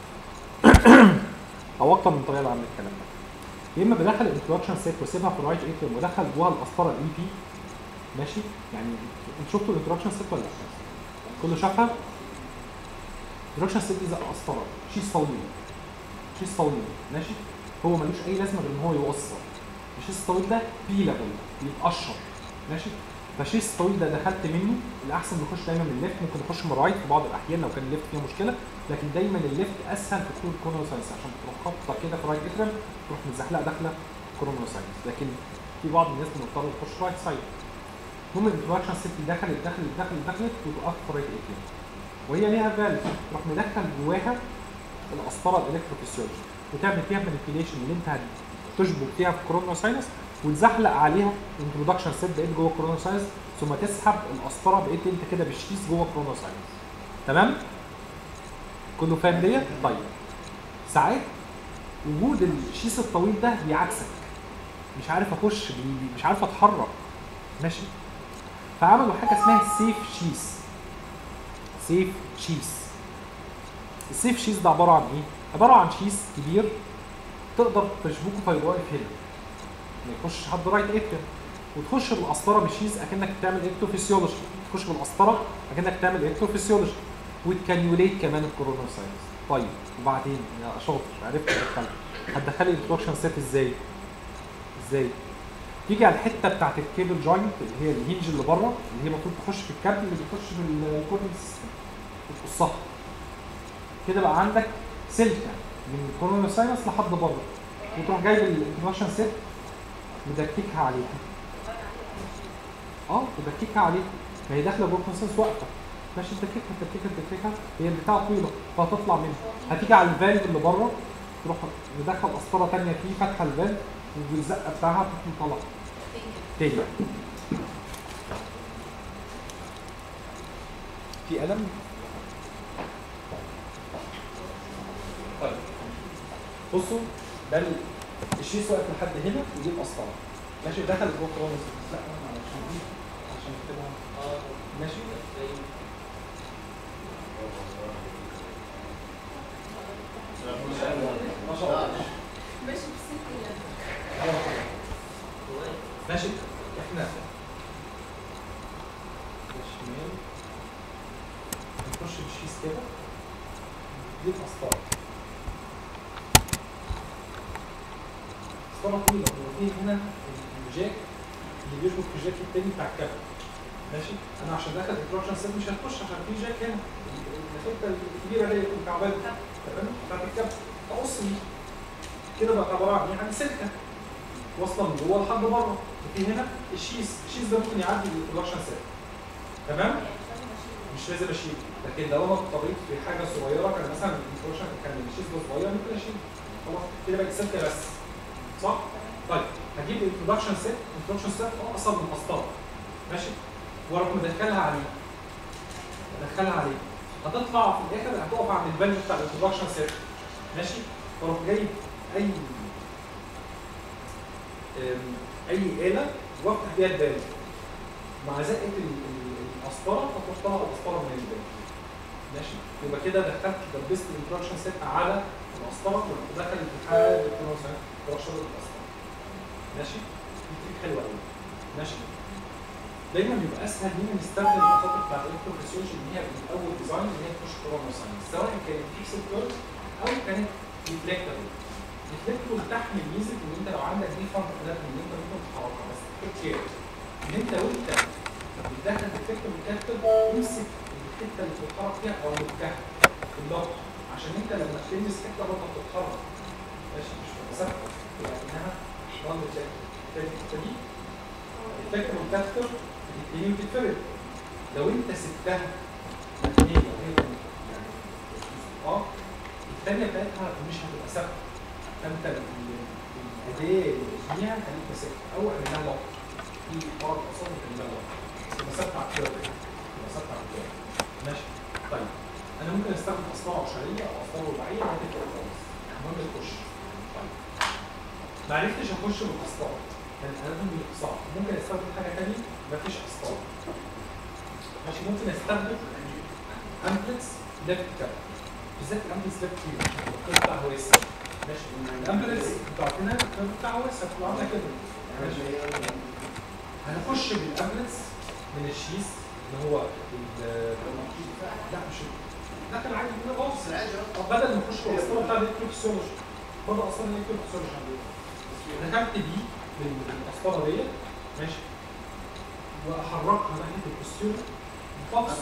او اكتر من طريقه لعمل الكلام ده يا اما بدخل الانترودكشن سيت واسيبها في الرايت اتريوم وادخل جواها القسطره الاي بي ماشي يعني انت شفتوا الانترودكشن سيت ولا لا؟ كله شافها؟ الانترودكشن سيت دي زي القسطره شيز طويل شيز طويل ماشي هو ملوش اي لازمه غير ان هو يوصل الشيز الطويل ده بي ليفل بيتقشر ماشي فالشيز الطويل ده دخلت منه الاحسن نخش دايما من الليفت ممكن نخش من الرايت في بعض الاحيان لو كان الليفت فيه مشكله لكن دايما الليفت اسهل في دخول الكورونو ساينس عشان تروح خبطه كده في رايت اترم تروح متزحلقه داخله كورونو ساينس لكن في بعض الناس بنضطر تخش رايت سايد المهم الانتراكشن سيت دخلت دخلت دخلت دخلت وتقف في رايت اترم وهي ليها فالف تروح مدخل جواها القسطره الالكتروفيسيولوجي وتعمل فيها مانيبيوليشن اللي انت هتشبك فيها في كورونا ساينس وتزحلق عليها انترودكشن سيت بقيت جوه كورونا ساينس ثم تسحب القسطره بقيت انت كده بالشيس جوه كورونا ساينس تمام كله فاهم ديت طيب ساعات وجود الشيس الطويل ده بيعكسك مش عارف اخش بي- مش عارف اتحرك ماشي فعملوا حاجه اسمها سيف شيس سيف شيس السيف شيس ده عباره عن ايه؟ عباره عن شيس كبير تقدر تشبكه فيواقف هنا ما يخش حد رايت اتريم وتخش بالقسطره بالشيز اكنك بتعمل اكتوفيسيولوجي تخش بالقسطره اكنك بتعمل اكتوفيسيولوجي وتكانيوليت كمان الكورونا ساينس طيب وبعدين يا شاطر عرفت ادخلها هتدخلي الانتروكشن سيت ازاي؟ ازاي؟ تيجي على الحته بتاعت الكيبل جوينت اللي هي الهينج اللي بره اللي هي المفروض تخش في الكابل اللي بيخش في الكورنيا سيستم وتقصها كده بقى عندك سلكه من الكورونا ساينس لحد بره وتروح جايب الانتروكشن سيت مدككها عليها اه تدككها عليها ما هي داخله جوه كونسنس واقفه ماشي تدككها تدككها تدككها هي البتاعه طويله فهتطلع منها هتيجي على الفالف اللي بره تروح مدخل قسطره ثانيه فيه فاتحه الفالف والزقه بتاعها تروح مطلع تاني في قلم طيب بصوا ده ال- الشيس واقف لحد هنا ودي القسطره ماشي دخل جوه كرونوس لا أنا عشان دي عشان كده ماشي ما شاء الله ماشي بست ماشي احنا الشمال نخش بالشيس كده دي القسطره قسطره طويله وفي هنا الجاك اللي بيشبك في الجاك التاني بتاع الكابل ماشي انا عشان داخل انتراكشن سيت مش هتخش عشان في جاك هنا الحته الكبيره اللي هي المكعبات تمام بتاعت الكابل اقص دي كده بقى عباره عن ايه؟ عن سلكه واصله من جوه لحد بره وفي هنا الشيس الشيس ده ممكن يعدي الانتراكشن سيت تمام مش لازم اشيل لكن لو انا اضطريت في حاجه صغيره كان مثلا الانتراكشن كان الشيس ده صغير ممكن اشيل خلاص كده بقت سلكه بس صح؟ طيب هجيب الانترودكشن سيت الانترودكشن سيت اقصر من القسطره ماشي واروح مدخلها عليه ادخلها عليه هتطلع في الاخر هتقف عند الفاليو بتاع الانترودكشن سيت ماشي واروح جايب اي أم، اي اله وافتح بيها الفاليو مع زقه ال- ال- القسطره هتحطها على القسطره من الفاليو ماشي يبقى كده دخلت دبست الانترودكشن سيت على القسطره ودخل الاتحاد الانترودكشن القسطره ماشي دي تريك حلوه قوي ماشي دايما بيبقى اسهل لينا نستخدم المخاطر بتاعت الالكتروفيسيولوجي ان هي من اول ديزاين ان هي تخش كورونا ساينس سواء كانت فيكسد كيرف او كانت ريفلكتبل ريفلكتبل تحمل ميزه ان انت لو عندك دي فرق ده ان انت ممكن تحركها بس تيك كير ان انت وانت بتدخل ريفلكتبل كابتل امسك الحته اللي بتتحرك فيها او مكها بالضبط عشان انت لما تلمس حته برضه بتتحرك ماشي مش بتبقى ثابته يعني انها نون الحته دي الفكره والكافتر بتتني وتتفرد لو انت سبتها مبنيه وهي يعني اه الثانيه بتاعتها مش هتبقى ثابته فانت ال- ال- الاداه اللي فيها خليك ماسكها او اعملها لوك في بعض الاصابع بتعملها لوك تبقى ثابته على الكيرف تبقى ثابته على الكيرف ماشي طيب انا ممكن استخدم اسطوره عشريه او اسطوره رباعيه وهتبقى خالص المهم تخش طيب ما عرفتش اخش بالاسطوره كان الالم صعب ممكن استخدم حاجه ثانيه مفيش اسطوره ماشي ممكن استخدم امبلكس ليفت كاب بالذات الامبلكس ليفت كاب بتاع واسع ماشي الامبلكس بتاعت هنا بتاع واسع بتبقى عامله كده ماشي هنخش بالامبلكس من الشيس اللي هو ال- لا مش داخل عادي كده خالص طب بدل ما نخش بالاسطوره بتاع الالكتروفيسيولوجي برضه اصلا الالكتروفيسيولوجي عندنا دخلت دي بالقسطره ديت ماشي واحركها ناحيه البوستيريور بفص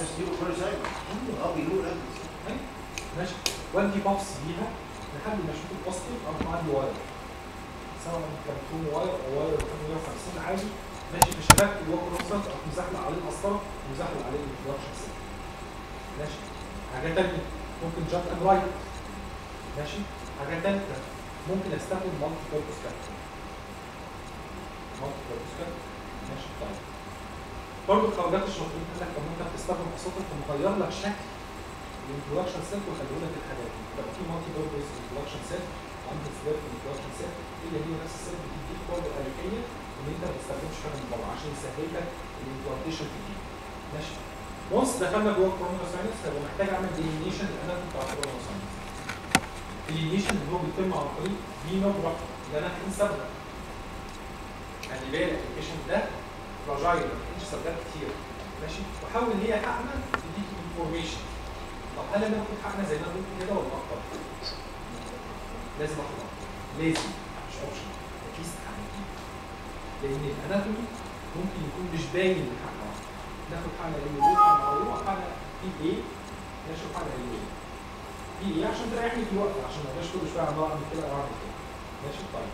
أيوة. ماشي وادي بفص بيها لحد ما اشوف البوستيريور اروح عندي واير سواء كان كون واير او واير 150 عادي ماشي في شبكه الواقع نفسها اروح مزحلق عليه القسطره ومزحلق عليه الانتراكشن سيت ماشي حاجه ثانيه ممكن جامب اند رايت ماشي حاجه ثالثه ممكن استخدم مالتي بيربوس كابتن مالتي بيربوس كابتن ماشي طيب برضه الخواجات الشاطرين قال لك طب ما انت بتستخدم اساطير فمغير لك شكل الانترودكشن سيت وخليه لك الحاجات دي يبقى في مالتي بيربوس انترودكشن سيت وعندك سبيرت انترودكشن سيت هي هي نفس السيت بتديك برضه اريحيه ان ان انت ما تستخدمش حاجه من بره عشان يسهل لك الامبلانتيشن في الجيل ماشي وانس دخلنا جوه الكورونا ساينس هيبقى محتاج اعمل ديلينيشن للاناتوم بتاع الكورونا ساينس الديلينيشن اللي هو بيتم عن طريق دينوجرافي اللي انا هكون ثابته خلي بالك البيشنت ده فراجايل ما بتكونش ثبات كتير ماشي وحاول ان هي حقنه تديك انفورميشن طب هل انا باخد حقنه زي ما انا قلت كده ولا اكتر؟ لازم اخد اكتر لازم مش اوبشن اتليست حقنتين لان الاناتومي ممكن يكون مش باين من حقنه واحده ناخد حقنه ال اي حقنه او حقنه بي اي ماشي وحقنه ال اي بي اي عشان تريحني في الوقت عشان ما ابقاش كل شويه عمال اعمل كده او اعمل كده ماشي طيب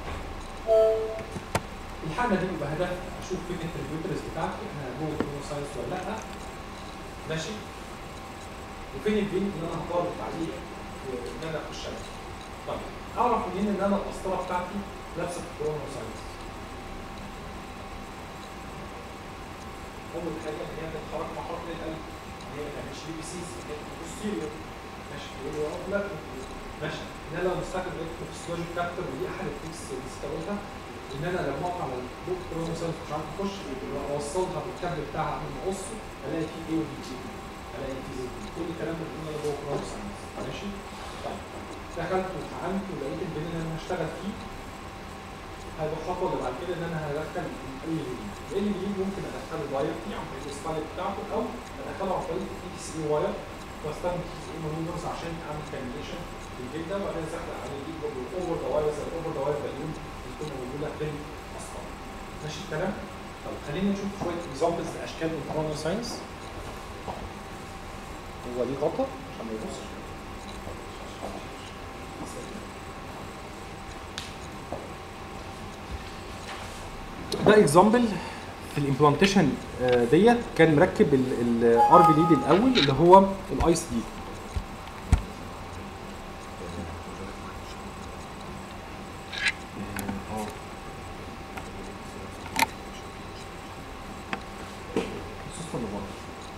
الحاله دي بيبقى هدف اشوف فين التريبيوترز بتاعتي انا جوه الكروموسايتس ولا لا ماشي وفين البين اللي انا هقارب عليه وان انا اخش عليه طيب اعرف منين ان انا القسطره بتاعتي لابسه في الكروموسايتس اول حاجه ان هي بتتحرك مع حركه القلب ان هي ما تعملش بي بي سيز هي بوستيريور ماشي يقول له اه لا ماشي ان انا لو مستخدم الكتروفيسيولوجي كابتر ودي احد التكس اللي استخدمتها ان انا لما اقع على البوك كروموسوم مش عارف اخش اوصلها بالكابل بتاعها قبل ما اقصه الاقي فيه ايه وفيه جي الاقي فيه زد كل الكلام ده بيقول انا جوه كروموسوم ماشي طيب دخلت واتعاملت ولقيت البين اللي انا هشتغل فيه هيبقى الخطوه اللي بعد كده ان انا هدخل ال ال ال ممكن ادخله واير فيه عن طريق الستايل بتاعته او ادخله عن طريق اي تي سي واير واستخدم تي سي اي مانوفرز عشان اعمل كاميليشن للبيت ده وبعدين اسخن عليه دي اوفر ذا واير زي الاوفر ذا واير بالون بتكون موجوده في الاسطح ماشي الكلام؟ طب خلينا نشوف شويه اكزامبلز لاشكال من كورونا ساينس هو دي غلطه عشان ما يبصش ده اكزامبل في الامبلانتيشن ديت كان مركب الار في ليد الاول اللي هو الايس دي الصوص اللي بره.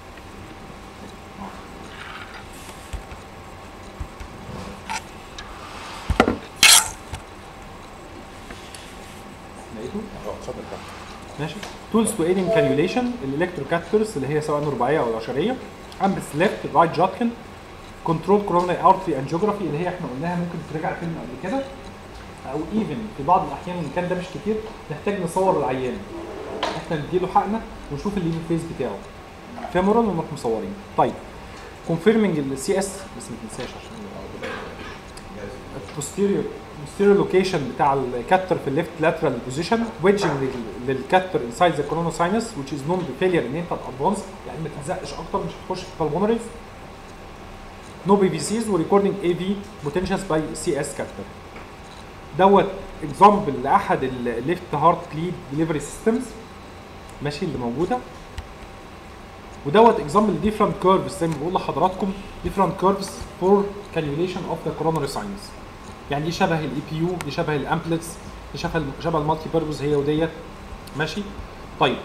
لقيته؟ ماشي تولز تو ايدنج كانيوليشن الالكتروكاترز اللي هي سواء رباعيه او عشريه امبس ليفت رايت جاتكن كنترول كوروناري ارتري انجيوجرافي اللي هي احنا قلناها ممكن ترجع فيلم قبل كده او ايفن في بعض الاحيان ان كان ده مش كتير نحتاج نصور العيان احنا نديله حقنه ونشوف الليفل فيز بتاعه فيمورال ونروح مصورين طيب كونفيرمنج السي اس بس ما تنساش عشان البوستيريور posterior لوكيشن بتاع الكاتر في الليفت لاترال بوزيشن ويدجنج للكاتر انسايد ذا كورونا ساينس which is known بفيلير ان انت تادفانس يعني ما تلزقش اكتر مش هتخش في البلمونريز نو بي في سيز وريكوردنج اي في بوتنشالز باي سي اس كاتر دوت اكزامبل لاحد الليفت هارت ليد ديليفري سيستمز ماشي اللي موجوده ودوت اكزامبل ديفرنت كيرفز زي ما بقول لحضراتكم ديفرنت كيرفز فور كاليوليشن اوف ذا كوروناري ساينس يعني دي شبه الاي بي يو دي شبه الامبلتس دي شبه شبه المالتي بيربوز هي وديت ماشي طيب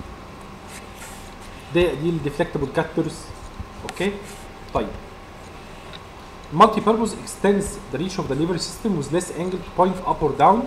دي دي الديفلكتبل كاترز اوكي طيب multi purpose extends the reach of the liver system with less angle to point up or down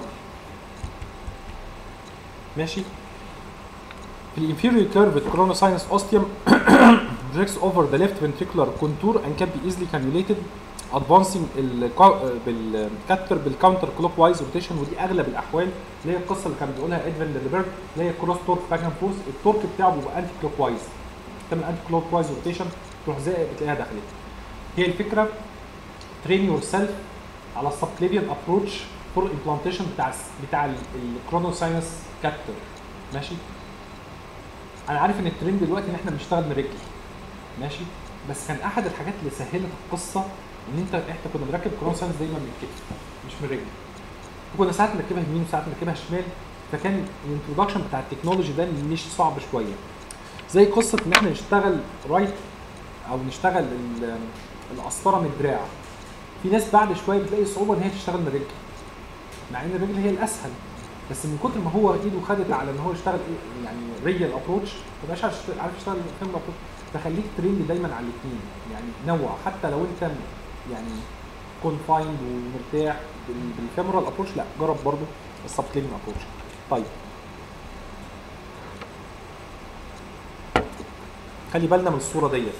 ماشي في الانفيريور curved coronal ostium projects over the left ventricular contour and can be easily cannulated advancing بالكاتر بالكاونتر كلوك وايز روتيشن ودي اغلب الاحوال اللي هي القصه اللي كان بيقولها ادفن ديليبرت اللي هي كروس تورك باك اند فورس التورك بتاعه بيبقى انتي كلوك وايز تعمل انتي كلوك وايز روتيشن تروح زي بتلاقيها دخلت هي الفكره ترين يور سيلف على السبكليفيان ابروتش فور امبلانتيشن بتاع بتاع الكرونوساينس كاتر ماشي انا عارف ان الترند دلوقتي ان احنا بنشتغل من رجل ماشي بس كان احد الحاجات اللي سهلت القصه ان انت احنا كنا بنركب كرونوساينس دايما من الكتف مش من الرجل وكنا ساعات بنركبها يمين وساعات بنركبها شمال فكان الانترودكشن بتاع التكنولوجي ده مش صعب شويه زي قصه ان احنا نشتغل رايت او نشتغل القسطره من الدراع في ناس بعد شويه بتلاقي صعوبه ان هي تشتغل من الرجل مع ان الرجل هي الاسهل بس من كتر ما هو ايده خدت على ان هو يشتغل ايه يعني ريال ابروتش ما بقاش عارف يشتغل فيلم ابروتش فخليك ترين دايما على الاثنين يعني نوع حتى لو انت يعني كونفايند ومرتاح بالفيمورال ابروتش لا جرب برضه السبكليفن ابروتش طيب خلي بالنا من الصوره ديت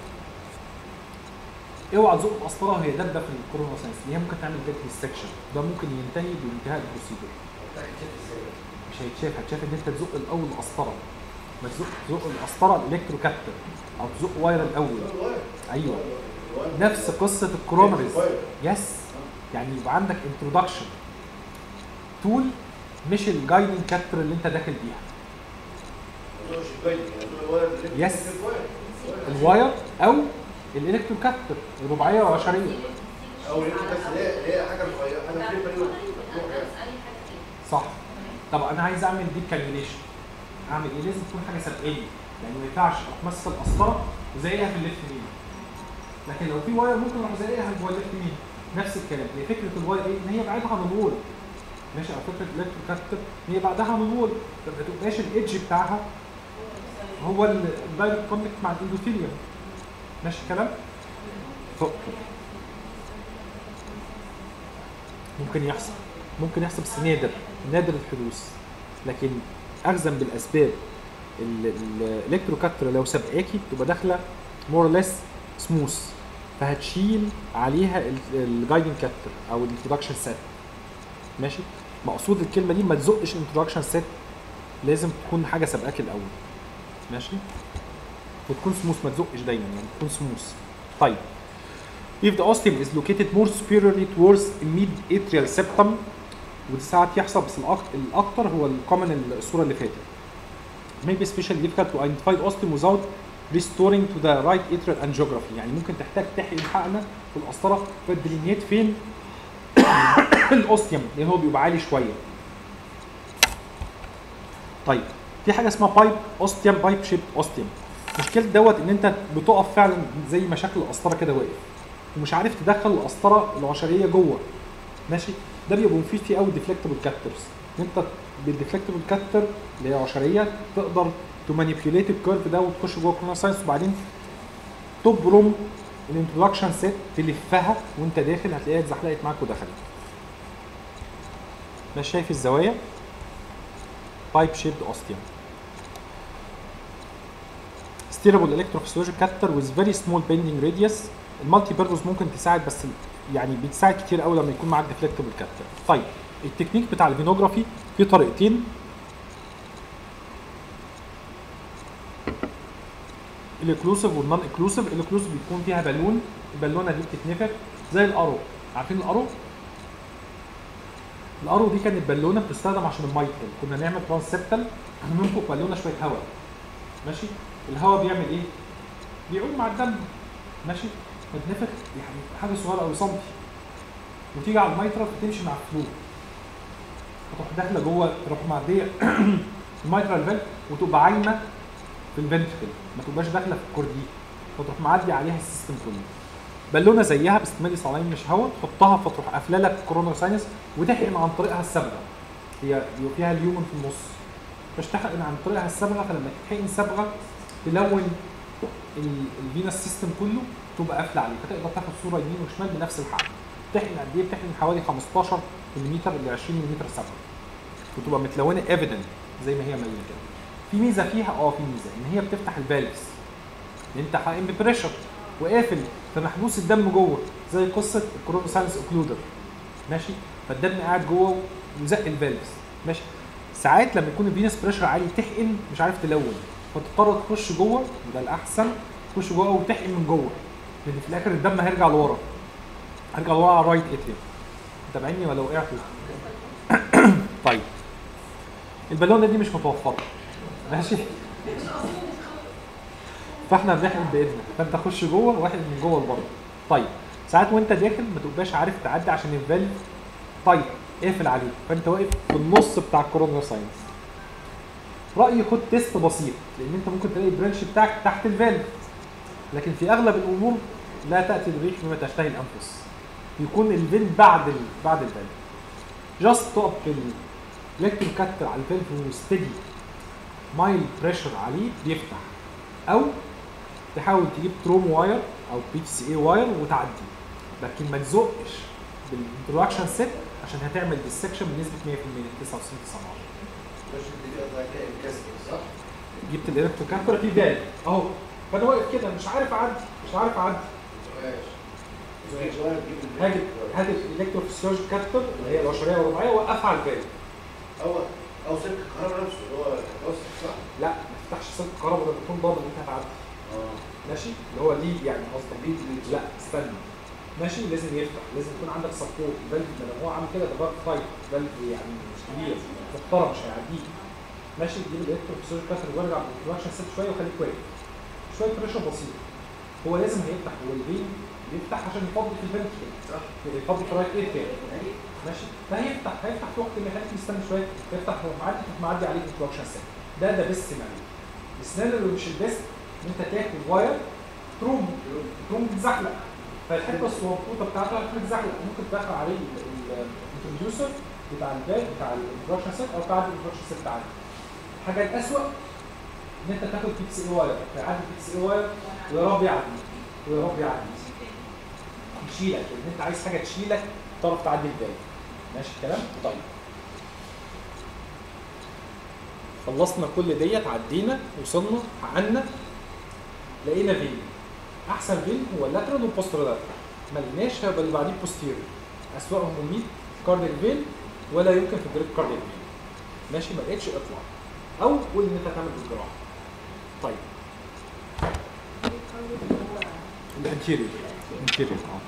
اوعى تزق القسطره وهي دابه في الكورونا ساينس اللي هي ممكن تعمل ديت ديسكشن ده ممكن ينتهي بانتهاء البروسيدور مش هيتشاف هتشاف ان انت تزق الاول القسطره ما تزق تزق القسطره الالكتروكابتر او تزق واير الاول ايوه نفس قصه الكورونريز يس يعني يبقى عندك انترودكشن تول مش الجايدنج كابتر اللي انت داخل بيها يس الواير او الالكتروكابتر الرباعيه والعشريه او اللي بس هي هي حاجه صغيره حاجه كبيره انا اسالي حاجه تاني صح طب انا عايز اعمل ديب كالكوليشن اعمل ايه لازم تكون حاجه سابقاني يعني ما ينفعش اروح ماسك القسطره وزايقها في الليفت يمين لكن لو في واير ممكن اروح زايقها جوه الليفت يمين نفس الكلام هي فكره الواير ايه ان هي بعيدها عن الوول ماشي او فكره الالكتروكابتر ان هي بعدها عن الوول ما تبقاش الايدج بتاعها هو الدايركت كونتاكت مع الاندوثيليوم ماشي الكلام؟ فوق ممكن يحصل ممكن يحصل بس نادر نادر الحدوث لكن اخذا بالاسباب الالكتروكاتر لو سبقاكي بتبقى داخله مور ليس سموث فهتشيل عليها الجايدنج كابتر او الانترودكشن سيت ماشي مقصود الكلمه دي ما تزقش الانترودكشن سيت لازم تكون حاجه سابقاك الاول ماشي وتكون سموث ما تزقش دايما يعني تكون سموث طيب if the ostium is located more superiorly towards the mid atrial septum ودي ساعات يحصل بس الأك- الاكتر هو الكومن الصوره اللي فاتت may be especially difficult to identify the ostium without restoring to the right atrial angiography يعني ممكن تحتاج تحقن حقنه في القسطره فتدلينيت فين الاوستيوم لان هو بيبقى عالي شويه طيب في حاجه اسمها بايب اوستيوم بايب شيب اوستيوم مشكله دوت ان انت بتقف فعلا زي ما شكل القسطره كده واقف ومش عارف تدخل القسطره العشريه جوه ماشي ده بيبقى مفيد فيه قوي ديفلكتبل كاترز ان انت بالديفلكتبل كاتر اللي هي عشريه تقدر تمانيبيوليت الكيرف ده وتخش جوه الكورنر ساينس وبعدين تبرم الانترودكشن سيت تلفها وانت داخل هتلاقيها اتزحلقت معاك ودخلت ماشي شايف الزوايا بايب شيبد اوستيوم steerable electrophysiologic cutter with very small bending radius المالتي بيربوز ممكن تساعد بس يعني بتساعد كتير قوي لما يكون معاك ديفلكتبل كاتر طيب التكنيك بتاع الفينوجرافي في طريقتين الاكلوسيف والنون اكلوسيف الاكلوسيف بيكون فيها بالون البالونه دي بتتنفخ زي الارو عارفين الارو الارو دي كانت بالونه بتستخدم عشان المايترال كنا نعمل ترانسبتال ننفخ بالونه شويه هواء ماشي الهواء بيعمل ايه بيعوم مع الدم ماشي فتنفخ يعني حاجه صغيره قوي سنتي وتيجي على الميترا فتمشي مع الفلو فتروح داخله جوه تروح معديه الميترال فالف وتبقى عايمه في الفنتركل ما تبقاش داخله في الكوردي فتروح معدي عليها السيستم كله بالونه زيها باستعمال صلاين مش هواء تحطها فتروح قافله لك الكورونا ساينس وتحقن عن طريقها الصبغه هي بيبقى فيها اليومن في النص مش تحقن عن طريقها الصبغه فلما تتحقن صبغه تلون الفينس سيستم كله تبقى قافله عليه فتقدر تاخد صوره يمين وشمال بنفس الحجم تحقن قد ايه بتحقن حوالي 15 ملم ل 20 ملم صبغه وتبقى متلونه ايفيدنت زي ما هي مايله كده في ميزه فيها اه في ميزه ان هي بتفتح الفالفز انت حقن ببريشر وقافل فمحبوس الدم جوه زي قصه الكورونوساينس اوكلودر ماشي فالدم قاعد جوه وزق الفالفز ماشي ساعات لما يكون الفينس بريشر عالي تحقن مش عارف تلون فتضطر تخش جوه وده الاحسن تخش جوه وتحقن من جوه لان في الاخر الدم هيرجع لورا هيرجع لورا على الرايت اتريوم متابعيني ولا وقعتوا طيب البالونه دي مش متوفره ماشي فاحنا بنحقن بايدنا فانت خش جوه واحد من جوه لبره طيب ساعات وانت داخل ما تبقاش عارف تعدي عشان الفالف طيب اقفل عليه فانت واقف في النص بتاع الكورونا ساينس رايي خد تيست بسيط لان انت ممكن تلاقي البرانش بتاعك تحت الفالف لكن في اغلب الامور لا تاتي الريح بما تشتهي الانفس يكون الفين بعد ال... بعد الفالف جاست تقف بالالكترو كاتر على الفالف وستدي مايل بريشر عليه بيفتح او تحاول تجيب تروم واير او بي تي سي اي واير وتعدي لكن ما تزقش بالانترودكشن سيت عشان هتعمل ديسكشن بنسبه 100% 99 19 مش دي قصدها كده الكسر صح؟ جبت الالكترو كاتر في فالف اهو فانا واقف كده مش عارف اعدي مش عارف اعدي هاجي هاجي الالكتروفيسيولوجي كاتتر اللي هي العشريه والرباعيه واوقفها على البال او او سلك الكهرباء نفسه اللي هو الوسط صح؟ لا ما تفتحش سلك الكهرباء ده بيكون ضامن ان انت هتعدي اه ماشي اللي هو ليه يعني قصدي ليه لا استنى ماشي لازم يفتح لازم يكون عندك سبورت فالف لو هو عامل كده ده بارك تايب فالف يعني مش كبير محترم مش هيعديه ماشي تجيب الالكتروفيسيولوجي كاتتر وارجع بالكونتراكشن سيت شويه وخليك واقف شويه بريشر بسيط هو لازم هيفتح هو الفين بيفتح عشان يفضي في الفنتكل صح يفضي في رايت اير تاني ماشي فهيفتح هيفتح في وقت ما خليك مستني شويه يفتح هو معدي تروح معدي عليه انتراكشن سيت ده ده بيست سيناريو السيناريو اللي مش البيست ان انت تاخد واير تروم تروم بتزحلق فالحته الصغنطوطه بتاعته هتكون بتزحلق ممكن تدخل عليه الانتروديوسر بتاع الباك بتاع الانتراكشن سيت او تعدي الانتراكشن سيت تعدي الحاجه الاسوء ان انت تاخد بيكس اي واير تعدي بيكس اي واير ويا رب يعدي ويا رب يعدي يشيلك لان انت عايز حاجه تشيلك تعرف تعدي الباقي ماشي الكلام طيب خلصنا كل ديت عدينا وصلنا حقنا لقينا فين احسن فين هو اللاترال والبوستر لاترال ما لقيناش هيبقى اللي بعديه بوستيريور اسوأهم الميد كارديال فين ولا يمكن في الجريد كارديال فين ماشي ما لقيتش اطلع او قول ان انت هتعمل بالجراحه طيب الانتيريور الانتيريور اه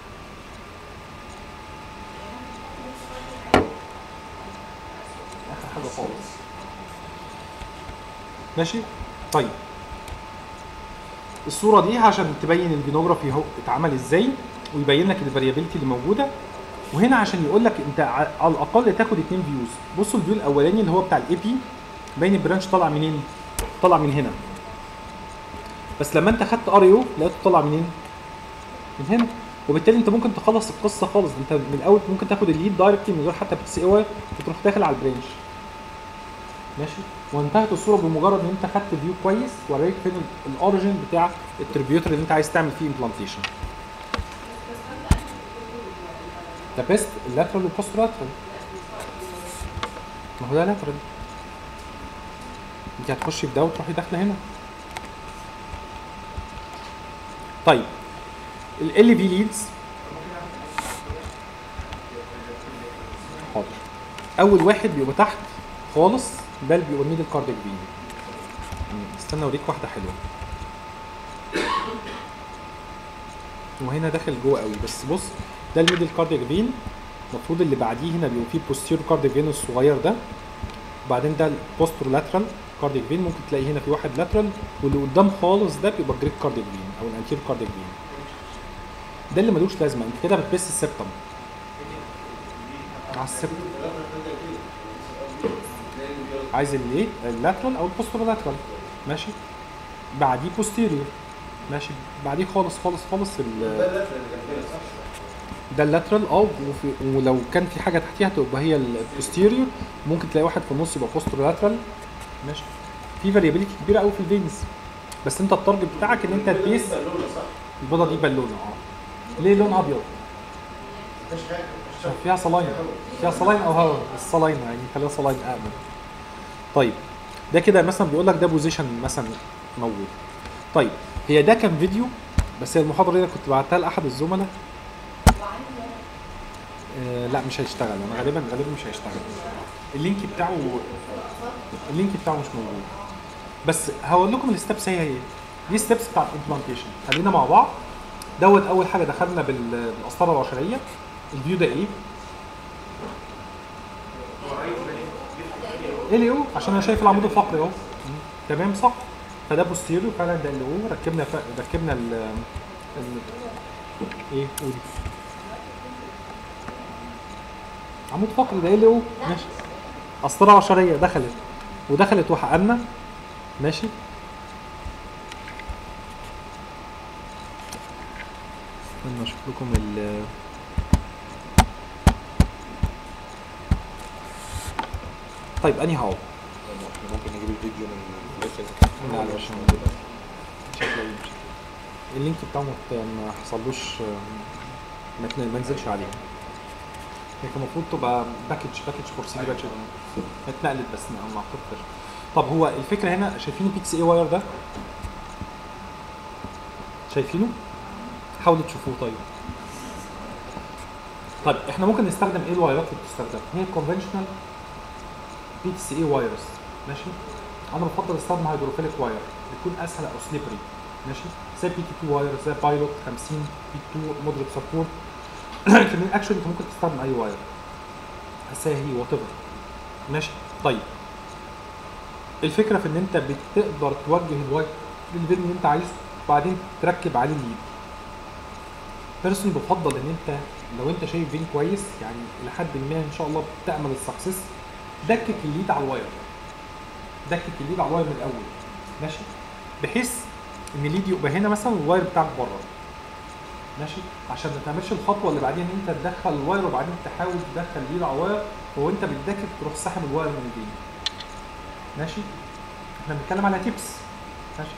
اخر حاجه خالص ماشي طيب الصوره دي عشان تبين الفينوجرافي هو اتعمل ازاي ويبين لك الفاريابيلتي اللي موجوده وهنا عشان يقول لك انت ع- على الاقل تاخد اتنين فيوز بصوا الفيو الاولاني اللي هو بتاع الاي بي باين البرانش طالع منين طالع من هنا بس لما انت خدت ار يو لقيته طالع منين من هنا وبالتالي انت ممكن تخلص القصه خالص انت من الاول ممكن تاخد الليد دايركتلي من غير حتى بي سي واي وتروح داخل على البرانش ماشي وانتهت الصوره بمجرد ان انت خدت فيو كويس وريك فين ال- الاوريجن بتاع التربيوتر اللي انت عايز تعمل فيه امبلانتيشن ده بيست اللاترال والبوست لاترال ما هو ده لاترال انت هتخشي في ده وتروحي داخله هنا طيب ال ال في ليدز حاضر اول واحد بيبقى تحت خالص ده اللي بيبقى الميدل كاردياك فين استنى اوريك واحده حلوه وهنا داخل جوه قوي بس بص ده الميدل كاردياك فين المفروض اللي بعديه هنا بيبقى فيه بوستيرو كاردياك فين الصغير ده وبعدين ده البوسترو لاترال كاردياك فين ممكن تلاقي هنا في واحد لاترال واللي قدام خالص ده بيبقى جريك كاردياك فين او الانتيرو كاردياك فين ده اللي ملوش لازمه انت كده بتبس السبتم على السبتم عايز الايه اللاترال او البوسترو لاترال ماشي بعديه بوستيريور ماشي بعديه خالص خالص خالص ال- ده اللفه اللي جنبنا صح؟ ده اللاترال اه وفي ولو كان في حاجه تحتيها تبقى هي البوستيريور ممكن تلاقي واحد في النص يبقى بوسترو لاترال ماشي في فاريابيلتي كبيره قوي في الفينز بس انت التارجت بتاعك ان انت تبيس بالونه صح؟ البيضه دي بالونه اه ليه لون ابيض مفيش حاجه مفيش عشان فيها صلاين فيها صلاين او هواء الصلاين يعني خليها صلاين امن طيب ده كده مثلا بيقول لك ده بوزيشن مثلا موجود طيب هي ده كان فيديو بس هي المحاضره دي أنا كنت بعتها لاحد الزملاء آه لا مش هيشتغل انا غالبا غالبا مش هيشتغل اللينك بتاعه اللينك بتاعه مش موجود بس هقول لكم الستبس هي هي دي ستبس بتاعت الامبلانتيشن خلينا مع بعض دوت اول حاجه دخلنا بال- بالقسطره العشريه الفيو ده ايه؟ ال او عشان انا شايف العمود الفقري اهو تمام صح فده بوستيريو فعلا ده ال او ركبنا ف... ركبنا ال ال ايه قولي عمود فقري ده ال او ماشي قسطره عشريه دخلت ودخلت وحقنا ماشي استنى اشوف لكم ال طيب انهي هاو ممكن نجيب الفيديو من لسه لا لا مش موجود مش هتلاقيه مش هتلاقيه. اللينك بتاعه ما ما حصلوش ما تن- ما نزلش عليه هي كان المفروض تبقى باكج باكج فور سي دي باتش اتنقلت بس ما ما اعتقدش طب هو الفكره هنا شايفين البيكس اي واير ده شايفينه حاولوا تشوفوه طيب طيب احنا ممكن نستخدم ايه الوايرات اللي بتستخدم هي الكونفشنال بي تي سي اي وايرز ماشي انا بفضل استخدم هيدروفيليك واير بيكون اسهل او سليبري ماشي زي بي تي 2 واير زي بايلوت 50 بي 2 مودريت سبورت لكن اكشولي انت ممكن تستخدم اي واير بس هي هي وات ماشي طيب الفكره في ان انت بتقدر توجه الواير للفين اللي انت عايزه وبعدين تركب عليه الليد بيرسونلي بفضل ان انت لو انت شايف فين كويس يعني لحد ما ان شاء الله بتعمل السكسس دكك الليد على الواير دكك الليد على الواير من الاول ماشي بحيث ان الليد يبقى هنا مثلا والواير بتاعك بره ماشي عشان ما تعملش الخطوه اللي بعدين ان انت تدخل الواير وبعدين تحاول تدخل الليد على الواير وانت بتدكك تروح ساحب الواير من الفين ماشي احنا بنتكلم على تيبس ماشي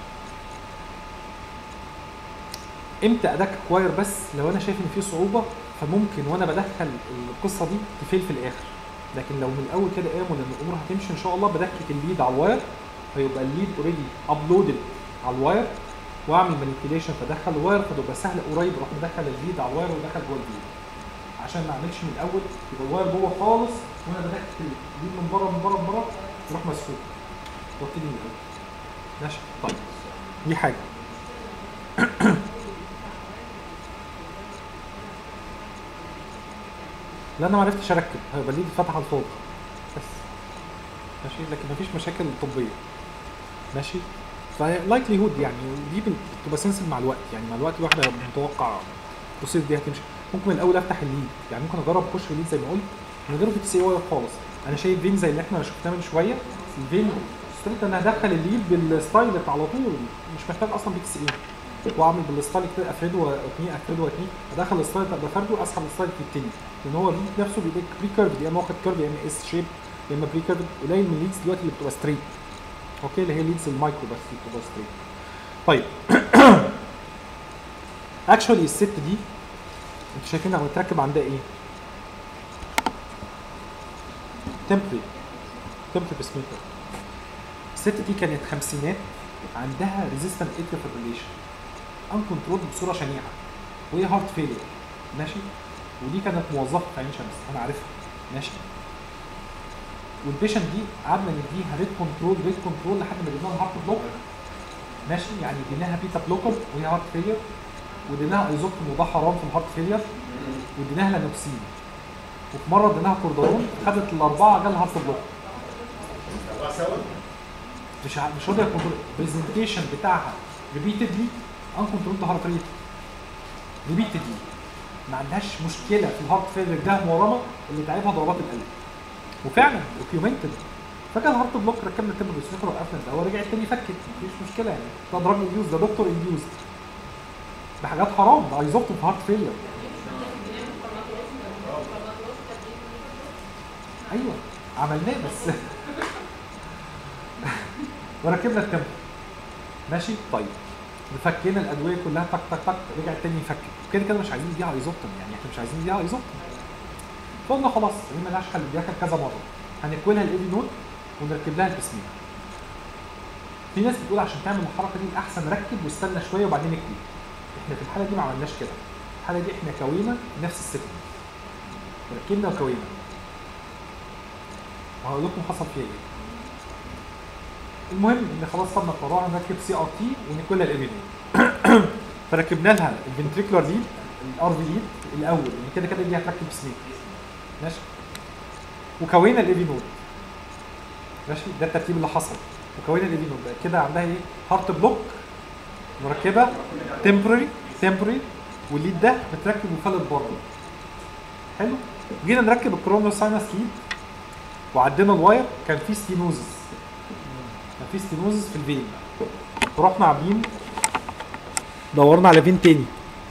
امتى ادكك واير بس لو انا شايف ان في صعوبه فممكن وانا بدخل القصه دي تفيل في الاخر لكن لو من الاول كده امل ان الامور هتمشي ان شاء الله بدكك الليد على الواير فيبقى الليد اوريدي ابلودد على الواير واعمل مانيبيوليشن فادخل الواير فتبقى سهل قريب اروح مدخل الليد على الواير ودخل جوه الليد عشان ما اعملش من الاول يبقى الواير جوه خالص وانا بدكك الليد من بره من بره من بره يروح مسحوب وابتدي من الاول ماشي طيب دي حاجه لا انا ما عرفتش اركب هيبقى الليد اتفتح على الفاضي بس ماشي لكن مفيش مشاكل طبيه ماشي فلايكلي هود يعني دي بتبقى سنسل مع الوقت يعني مع الوقت الواحد هيبقى متوقع البروسيس دي هتمشي ممكن من الاول افتح الليد يعني ممكن اجرب اخش في الليد زي ما قلت من غير في سي واير خالص انا شايف فين زي اللي احنا شفناه من شويه الفين ستريت انا هدخل الليد بالستايلت على طول مش محتاج اصلا بي سي اي واعمل بالستايل كده افرده واتنيه افرده واتنيه ادخل الستايل ابقى فرده اسحب الستايل في التاني لان هو الليد نفسه بيبقى بري كيرف يا اما واخد كيرف يا اما اس شيب يا اما بري كيرف قليل من الليدز دلوقتي اللي بتبقى ستريت اوكي اللي هي ليدز المايكرو بس اللي بتبقى ستريت طيب اكشولي الست دي انتوا شايفين لما متركب عندها ايه؟ تمبري تمبري بيس ميكر الست دي كانت خمسينات عندها ريزيستنت اتريال فيبريليشن ان كنترول بصوره شنيعه وهي هارت فيلير ماشي ودي كانت موظفه في عين شمس انا عارفها ماشي والبيشنت دي قعدنا نديها ريت كنترول ريت كنترول لحد ما جبنا لها هارت بلوك ماشي يعني اديناها بيتا بلوكر وهي هارت فيلير واديناها ايزوبتين وده حرام في الهارت فيلير واديناها لانوكسين وفي مره اديناها كوردرون خدت الاربعه جالها هارت بلوك أربعة سوا مش ع- مش راضيه كنترول البرزنتيشن بتاعها ريبيتدلي ان كنترول هارت ريت ريبيتدلي ما عندهاش مشكله في الهارت فيلير ده مورمه اللي تعبها ضربات القلب وفعلا دوكيومنتد فجاه الهارت بلوك ركبنا التب بالسفر وقفنا الدواء رجعت تاني فكت مفيش مشكله يعني ده دراج انديوز ده دكتور انديوز ده حاجات حرام ده ايزوبتين في هارت فيلير ايوه عملناه بس وركبنا التمبو ماشي طيب فكينا الادويه كلها تك تك تك رجعت تاني يفكك كده كده مش عايزين نديها ايزوبتين يعني احنا مش عايزين نديها ايزوبتين فقلنا خلاص هي ملهاش حل دي كذا مره هنكولها الايدي نوت ونركب لها البسمير في ناس بتقول عشان تعمل الحركه دي الاحسن ركب واستنى شويه وبعدين اكتب احنا في الحاله دي ما عملناش كده الحاله دي احنا كوينا نفس السكه ركبنا وكوينا وهقول لكم حصل فيها ايه المهم ان خلاص خدنا قرار نركب سي ار تي ونكولها الاي فركبنا لها الفنتريكولار ليد الار في ليد الاول لان كده كده دي هتركب سميك ماشي وكوينا الاي في نود ماشي ده الترتيب اللي حصل وكوينا الاي في نود بقى كده عندها ايه هارت بلوك مركبه تمبرري تمبرري والليد ده متركب وفلت بره حلو جينا نركب الكرونو ساينس ليد وعدينا الواير كان في ستينوزس كان في ستينوزس في الفين ورحنا عاملين دورنا على فين تاني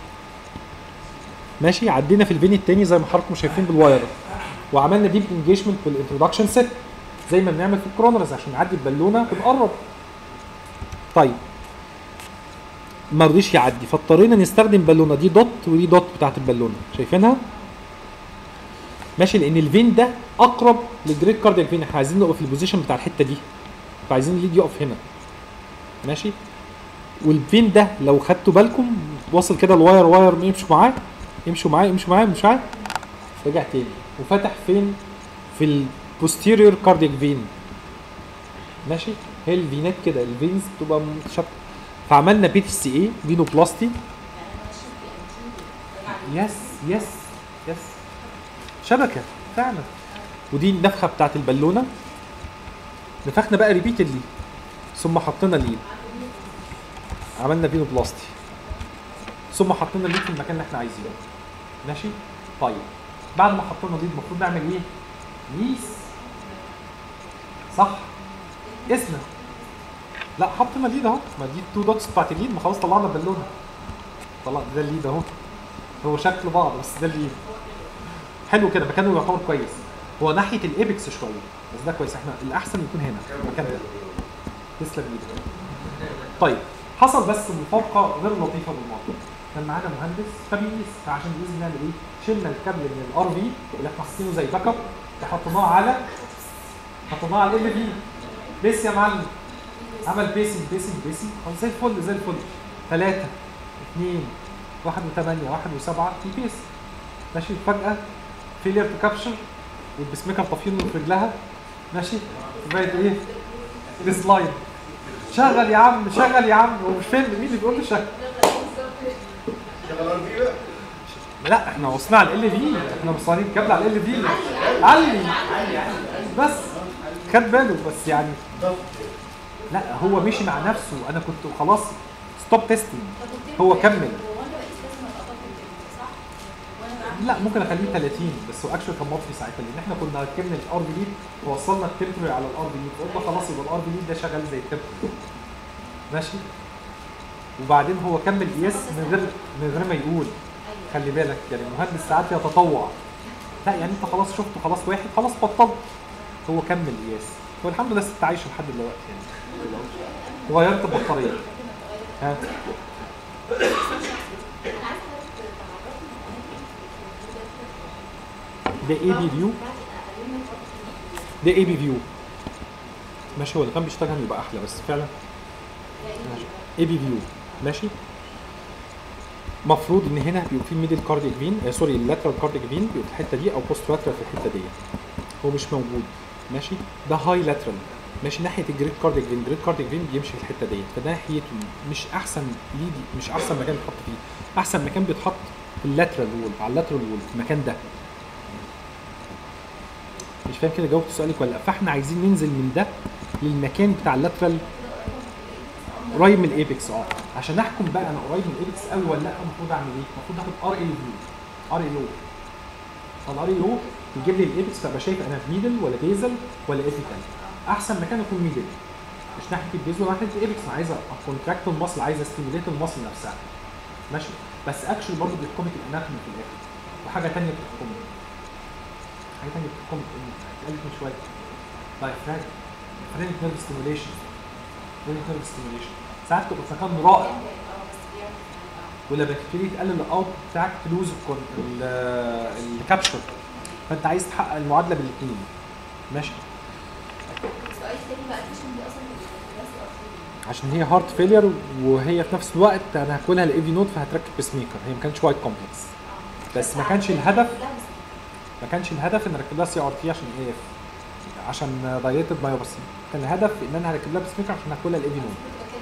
ماشي عدينا في الفين التاني زي ما حضراتكم شايفين بالواير وعملنا ديب انجيجمنت بالانترودكشن سيت زي ما بنعمل في الكرونرز عشان نعدي البالونه ونقرب طيب ما رضيش يعدي فاضطرينا نستخدم بالونه دي دوت ودي دوت بتاعت البالونه شايفينها ماشي لان الفين ده اقرب للجريد كاردياك فين احنا عايزين نقف في البوزيشن بتاع الحته دي فعايزين الليد يقف هنا ماشي والفين ده لو خدتوا بالكم واصل كده الواير واير يمشوا معاه يمشوا معاه يمشوا معاه يمشوا معاه رجع تاني وفتح فين في البوستيريور كاردياك فين ماشي هي الفينات كده الفينز بتبقى متشابكه فعملنا بي تي سي اي فينو بلاستي يس يس يس شبكه فعلا ودي النفخه بتاعت البالونه نفخنا بقى ريبيتدلي ثم حطينا ليد عملنا فينو بلاستي ثم حطينا الليد في المكان اللي احنا عايزينه ماشي طيب بعد ما حطينا ليد المفروض نعمل ايه نيس صح اسنا لا حطينا ليد اهو ما دي التو دوتس بتاعت الليد ما خلاص طلعنا البالونه طلع ده الليد اهو هو شكل بعض بس ده الليد حلو كده مكانه يعتبر كويس هو ناحيه الابكس شويه بس ده كويس احنا الاحسن يكون هنا المكان ده تسلم ايدك طيب حصل بس مفارقه غير لطيفه بالمره كان معانا مهندس فبيقيس فعشان نقيس بنعمل ايه؟ شلنا الكابل من الار في اللي احنا حاطينه زي باك اب وحطيناه على حطيناه على ال في بيس يا معلم عمل بيسنج بيسنج بيسنج خلاص زي الفل زي الفل ثلاثة اثنين واحد وثمانية واحد وسبعة يبيس ماشي فجأة فيلير تو كابشر والبيس ميكر طافيين في رجلها ماشي بقت ايه؟ السلايد شغل يا عم شغل يا عم هو مش فاهم مين اللي بيقول لي شغل شغل ار في بقى لا احنا وصلنا على ال في احنا مصارين كابل على ال في علي بس خد باله بس يعني لا هو مشي مع نفسه انا كنت خلاص ستوب تيستنج هو كمل هو انا بقيس لازم ابقى طاقه صح؟ وانا بعمل لا ممكن اخليه 30 بس هو اكشن كان مطفي ساعتها لان احنا كنا ركبنا الار في ليد ووصلنا التمبري على الار في ليد فقلنا خلاص يبقى الار في ليد ده شغال زي التمبري ماشي وبعدين هو كمل قياس من غير من غير ما يقول خلي بالك يعني المهندس ساعات يتطوع لا يعني انت خلاص شفته خلاص واحد خلاص بطلت هو كمل قياس والحمد لله الست عايشه لحد دلوقتي يعني وغيرت البطاريه ها انا عايزه حضرتك تعرفني ده اي بي فيو ده اي بي فيو ماشي هو اللي كان بيشتغل يبقى احلى بس فعلا ماشي اي بي فيو ماشي مفروض ان هنا بيبقى في الميدل كارديك فين آه سوري اللاترال كارديك فين بيبقى في الحته دي او بوست لاترال في الحته دي هو مش موجود ماشي ده هاي لاترال ماشي ناحيه الجريد كارديك فين الجريد كارديك فين بيمشي في الحته ديت فده ناحيته مش احسن ليدي مش احسن مكان بيتحط فيه احسن مكان بيتحط في اللاترال وول على اللاترال وول في المكان ده مش فاهم كده جاوبت سؤالك ولا لا فاحنا عايزين ننزل من ده للمكان بتاع اللاترال قريب من الايبكس اه عشان احكم بقى انا قريب من الايبكس قوي ولا لا المفروض اعمل ايه؟ المفروض اخد ار ال فيو ار ال او فالار ال او يجيب لي الايبكس فابقى شايف انا في ميدل ولا بيزل ولا ايبيكال احسن مكان يكون ميدل مش ناحيه البيز ولا ناحيه الايبكس انا عايز اكونتراكت المصل عايز استيميليت المصل نفسها ماشي بس اكشن برضه بيحكمك الاناتومي في الاخر وحاجه ثانيه بتحكمك حاجه ثانيه بتحكمك اتقالت من شويه دايفراج فرينك نيرف ستيميوليشن فرينك نيرف ستيميوليشن ساعات تبقى في مكان رائع ولما تبتدي تقلل الاوت بتاعك تلوز الكابشر فانت عايز تحقق المعادله بالاثنين ماشي السؤال التاني بقى الفيشن دي اصلا بتبقى عشان هي هارت فيلير وهي في نفس الوقت انا هاكلها الاي نوت فهتركب بيس ميكر هي ما كانتش وايت كومبلكس بس ما كانش الهدف ما كانش الهدف ان اركب لها سي ار تي عشان اي اف عشان دايريتد بايوبسي كان الهدف ان انا هركب لها بيس ميكر عشان هاكلها الاي نوت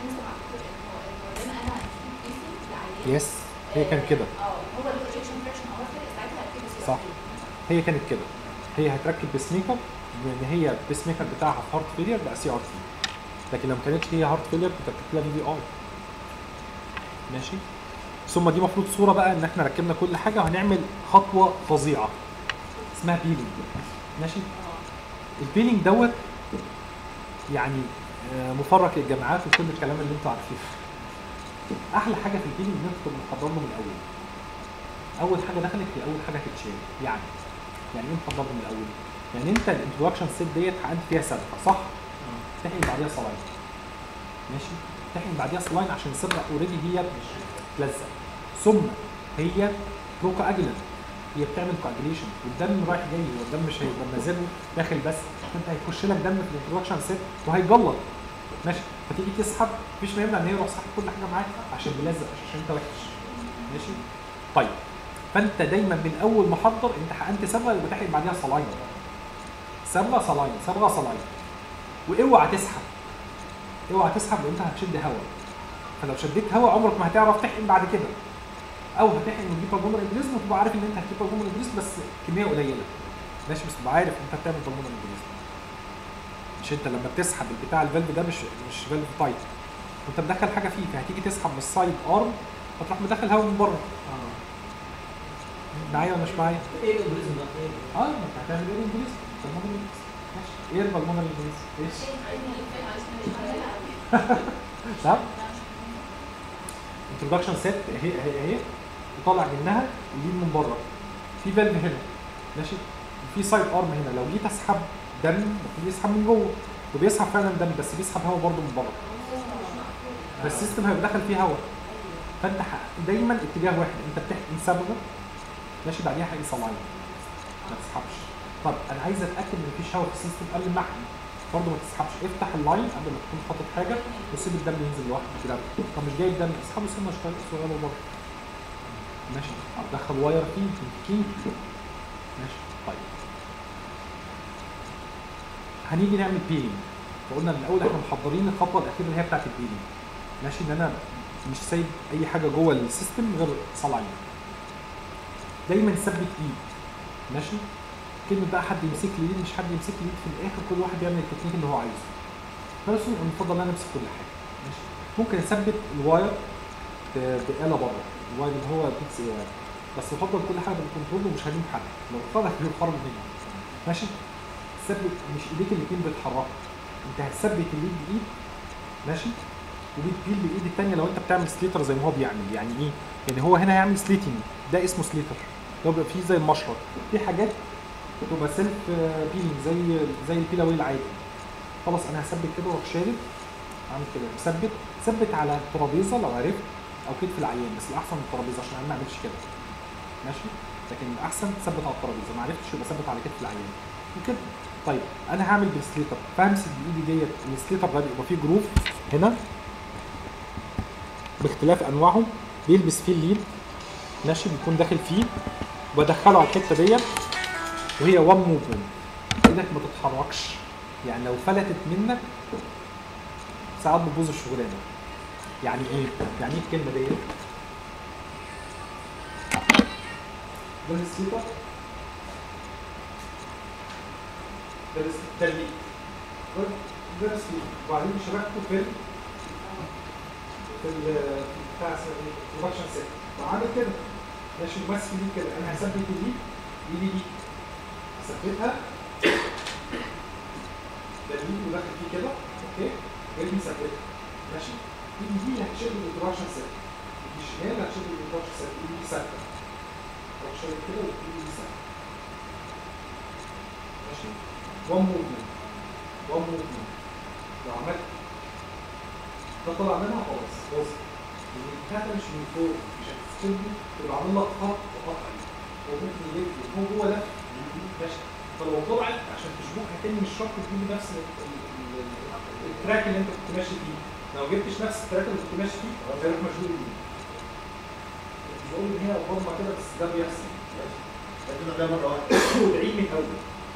يس هي كانت كده اه هو الانجكشن فريشن او ساعتها هتبقى صح هي كانت كده هي هتركب بيس ميكر لان هي البيس ميكر بتاعها في هارت فيلير بقى سي ار تي لكن لو ما كانتش هي هارت فيلير كنت هتركب لها في في اي ماشي ثم دي المفروض صوره بقى ان احنا ركبنا كل حاجه وهنعمل خطوه فظيعه اسمها بيلينج ماشي البيلينج دوت يعني آه، مفرق للجامعات وكل الكلام اللي انتوا عارفينه احلى حاجه في البيلينج ان انت تبقى محضر له من الاول اول حاجه دخلت هي اول حاجه هتتشال يعني يعني ايه محضر له من الاول يعني انت الانترودكشن سيت ديت حقنت فيها سابقه صح تحقن بعديها صلاين ماشي تحقن بعديها صلاين عشان الصبغه اوريدي هي بتلزق ثم هي بروكا اجلن هي بتعمل كواجليشن والدم رايح جاي هو الدم مش هيبقى نازل داخل بس فانت هيخش لك دم في الانترودكشن سيت وهيجلط ماشي فتيجي تسحب مفيش ما يمنع ان هي يروح ساحب كل حاجه معاك عشان بيلزق عشان انت وحش ماشي طيب فانت دايما من اول ما حضر انت حقنت صبغه يبقى تحقن بعديها صلاين صبغه صلاين صبغه صلاين واوعى تسحب اوعى تسحب لان انت هتشد هواء فلو شديت هواء عمرك ما هتعرف تحقن بعد كده او هتحقن من ديبر بومر انجليزم وتبقى عارف ان انت هتجيب بومر انجليزم بس كميه قليله ماشي بس تبقى عارف انت بتعمل بومر انجليزم مش انت لما بتسحب البتاع الفالف ده مش مش فالف تايت وانت مدخل حاجه فيه فهتيجي تسحب من السايد ارم فتروح مدخل هواء من بره معايا ولا مش معايا؟ ايه الانجليزم ده؟ ايه؟ اه ما انت هتعمل ايه انجليزي؟ بالمونر انجليزي ماشي ايه البالمونر انجليزي؟ ايش؟ نعم؟ انتروداكشن سيت اهي اهي اهي وطالع منها الليد من بره في فالف هنا ماشي وفي سايد ارم هنا لو جيت اسحب دم المفروض يسحب من جوه وبيسحب فعلا دم بس بيسحب هواء برضه من بره بس السيستم هيبقى داخل فيه هواء فانت ح- دايما اتجاه واحد انت بتحقن صبغه ماشي بعديها حقن صلاين ما تسحبش طب انا عايز اتاكد ان مفيش هواء في السيستم قبل ما احقن برضه ما تسحبش افتح اللاين قبل ما تكون حاطط حاجه وسيب الدم ينزل لوحده كده طب مش جايب دم اسحبه سنه شويه صغيره بره ماشي هتدخل واير فيه كينج ماشي طيب هنيجي نعمل بيلينج فقلنا من الاول احنا محضرين الخطوه الاخيره اللي هي بتاعت البيلينج ماشي ان انا مش سايب اي حاجه جوه السيستم غير صلاين دايما ثبت ايد ماشي كلمه بقى حد يمسك لي ايد مش حد يمسك لي ايد في الاخر كل واحد يعمل التكنيك اللي هو عايزه بس المفضل ان انا امسك كل حاجه ماشي ممكن اثبت الواير ب- بآلة بره الواير اللي هو بيكس اي واير بس يفضل كل حاجه بالكنترول ومش هجيب حد لو خرج يخرج مني ماشي ثبت مش ايديك الاثنين بيتحركوا انت هتثبت اليد بايد ماشي وبتبيل بالايد الثانيه لو انت بتعمل سليتر زي ما هو بيعمل يعني ايه؟ يعني هو هنا هيعمل سليتنج ده اسمه سليتر ده بيبقى فيه زي المشرط في حاجات بتبقى سيلف بيلينج زي زي البيلاوي العادي خلاص انا هثبت كده واروح شارب اعمل كده مثبت ثبت على الترابيزه لو عرفت او كتف العيان بس الاحسن الترابيزه عشان انا ما اعملش كده ماشي لكن الاحسن تثبت على الترابيزه ما عرفتش يبقى ثبت على كتف العيان وكده طيب انا هعمل بالسليتر فهمسك بايدي ديت السليتر ده بيبقى فيه جروف هنا باختلاف انواعهم بيلبس فيه الليد ماشي بيكون داخل فيه وبدخله على الحته ديت وهي وان موفمنت ايدك ما تتحركش يعني لو فلتت منك ساعات بتبوظ الشغلانه يعني ايه؟ يعني ايه الكلمه ديت؟ ده السليبر ده التلميذ ده السليبر وبعدين شبكته في ال في ال في بتاع البرودكشن سيت وعامل كده ماشي ماسك دي كده انا هثبت دي ايدي دي هثبتها ده اليد وداخل فيه كده اوكي رجلي مثبتها ماشي ايدي دي هتشد الانتراكشن سيت ايدي الشمال هتشد الانتراكشن سيت ايدي دي ثابته اروح شايل كده وايدي دي ثابته ماشي وان موفمنت وان موفمنت لو عملت ده طلع منها خلاص بص الكاتا مش من فوق مش هتستلم تبقى عامل لك خط وقطع هو ممكن يلف هو جوه ده ماشي فلو طلعت عشان تشبكها تاني مش شرط تجيب نفس ال- ال- ال- التراك اللي انت كنت ماشي فيه لو جبتش نفس التراك اللي كنت ماشي فيه هتبقى مشغول بيه مش بقول ان هي ضربه كده بس ده بيحصل لازم ده مره واحده وتعيد من الاول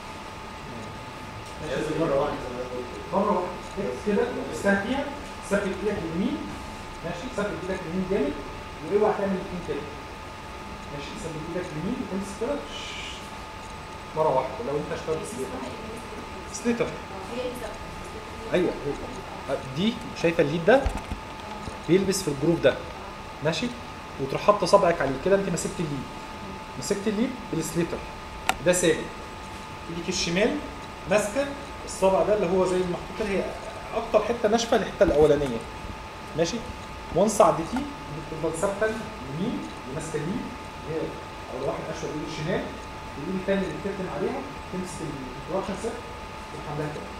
لازم مره واحده زي ما قلت مره واحده اكس كده استهى فيها ثبت ايدك اليمين ماشي ثبت ايدك اليمين جامد واوعى تعمل الاثنين كده ماشي ثبت ايدك اليمين وتمسك كده شش. مره واحده لو انت اشتغلت سليتر سليتر ايوه دي شايفه الليد ده بيلبس في الجروف ده ماشي وتروح حاطه صبعك عليه كده انت مسكت الليد مسكت الليد بالسليتر ده ثابت ايدك الشمال ماسكه الصبع ده اللي هو زي المحطوط كده هي اكتر حته ناشفه الحته الاولانيه ماشي وانس عديتيه بتفضل ثابته اليمين اللي ماسكه اليمين هي او واحد اشهر ايد الشمال والايد الثانيه اللي بتكتم عليها تمسك الانتراكشن سيت تروح عاملاها كده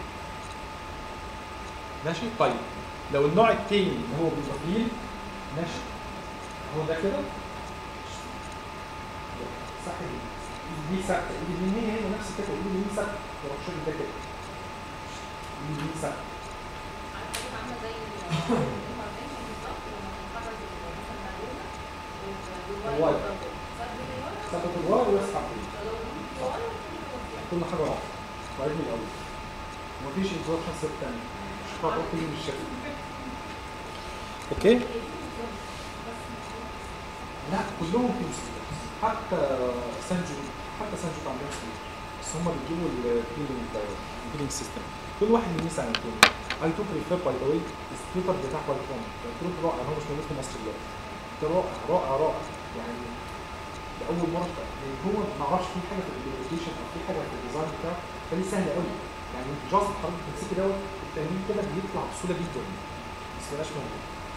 ماشي طيب لو النوع التاني اللي هو بيبقى طويل ماشي هو ده كده صح دي دي ثابته ايد اليمين هي نفس الفكره ايد اليمين ثابته تروح شايل ده كده ايد اليمين ثابته الواير. ثبت الواير واسحب فيه كل حاجه واحده وعيد من الاول مفيش انتربشن ست تاني مش هتعرف كل بالشكل اوكي لا كلهم في مسؤولية حتى سانجو حتى سانجو كان عندهم مسؤولية بس هم بيجيبوا البيلينج البيلينج سيستم كل واحد يميز عن التاني اي توك ريفير باي ذا واي السبيكر بتاع بايثون قلت له رائع هو مش موجود في مصر دلوقتي قلت له رائع رائع رائع يعني لاول مره يعني هو ما عرفش في حاجه في الابلكيشن او في حاجه في الديزاين بتاعه فدي سهله قوي يعني انت جاست حضرتك تمسكي دوت التمرين كده بيطلع بسهوله جدا بس بلاش موجود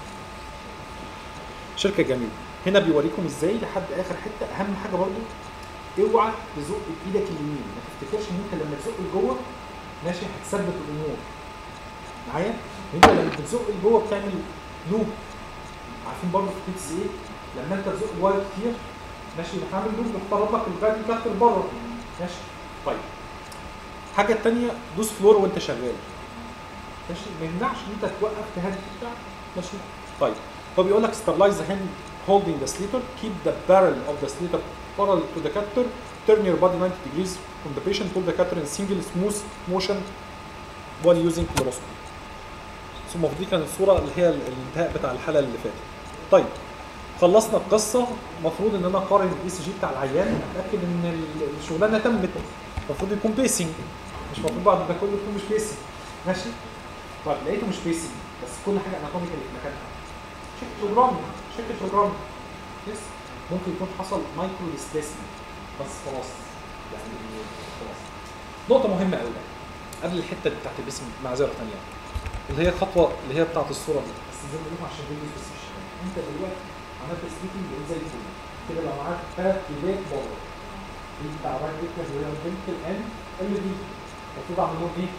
شركه جميله هنا بيوريكم ازاي لحد اخر حته اهم حاجه برضو اوعى تزق بايدك اليمين ما تفتكرش ان انت لما تزق لجوه ماشي هتثبت الامور معايا انت لما بتزق لجوه بتعمل لوب عارفين برضه في بيتس ايه لما انت تزق واير كتير ماشي بتعمل لوب بتقرب لك الفاليو بتاعت لبره ماشي طيب الحاجه الثانيه دوس فلور وانت شغال ماشي ما يمنعش ان انت توقف تهدي بتاع ماشي طيب هو بيقول لك sterilize the hand holding the slither keep the barrel of the slither parallel to the cutter turn your body 90 degrees from the patient pull the cutter in single smooth motion while using fluoroscopy ثم دي كانت الصوره اللي هي الانتهاء بتاع الحاله اللي فاتت طيب خلصنا القصه المفروض ان انا اقارن الاي سي جي بتاع العيان اتاكد ان ال- الشغلانه تمت المفروض يكون بيسنج مش المفروض بعد ده كله يكون مش بيسنج ماشي طيب لقيته مش بيسنج بس كل حاجه اناتوميكال في مكانها شيك بروجرام شيك بروجرام يس ممكن يكون حصل مايكرو ديسبيسمنت بس خلاص يعني خلاص نقطه مهمه قوي قبل الحته بتاعت البسم معذره ثانيه اللي هي الخطوه اللي هي بتاعت الصوره دي بس زي ما بنقول عشان فيديو بس مش انت دلوقتي عملت سبيكنج زي الفل كده لو معاك ثلاث ايدات بره دي بتاع رايت ايد اللي هي البنت ان اللي دي المفروض اعمل لهم ايه؟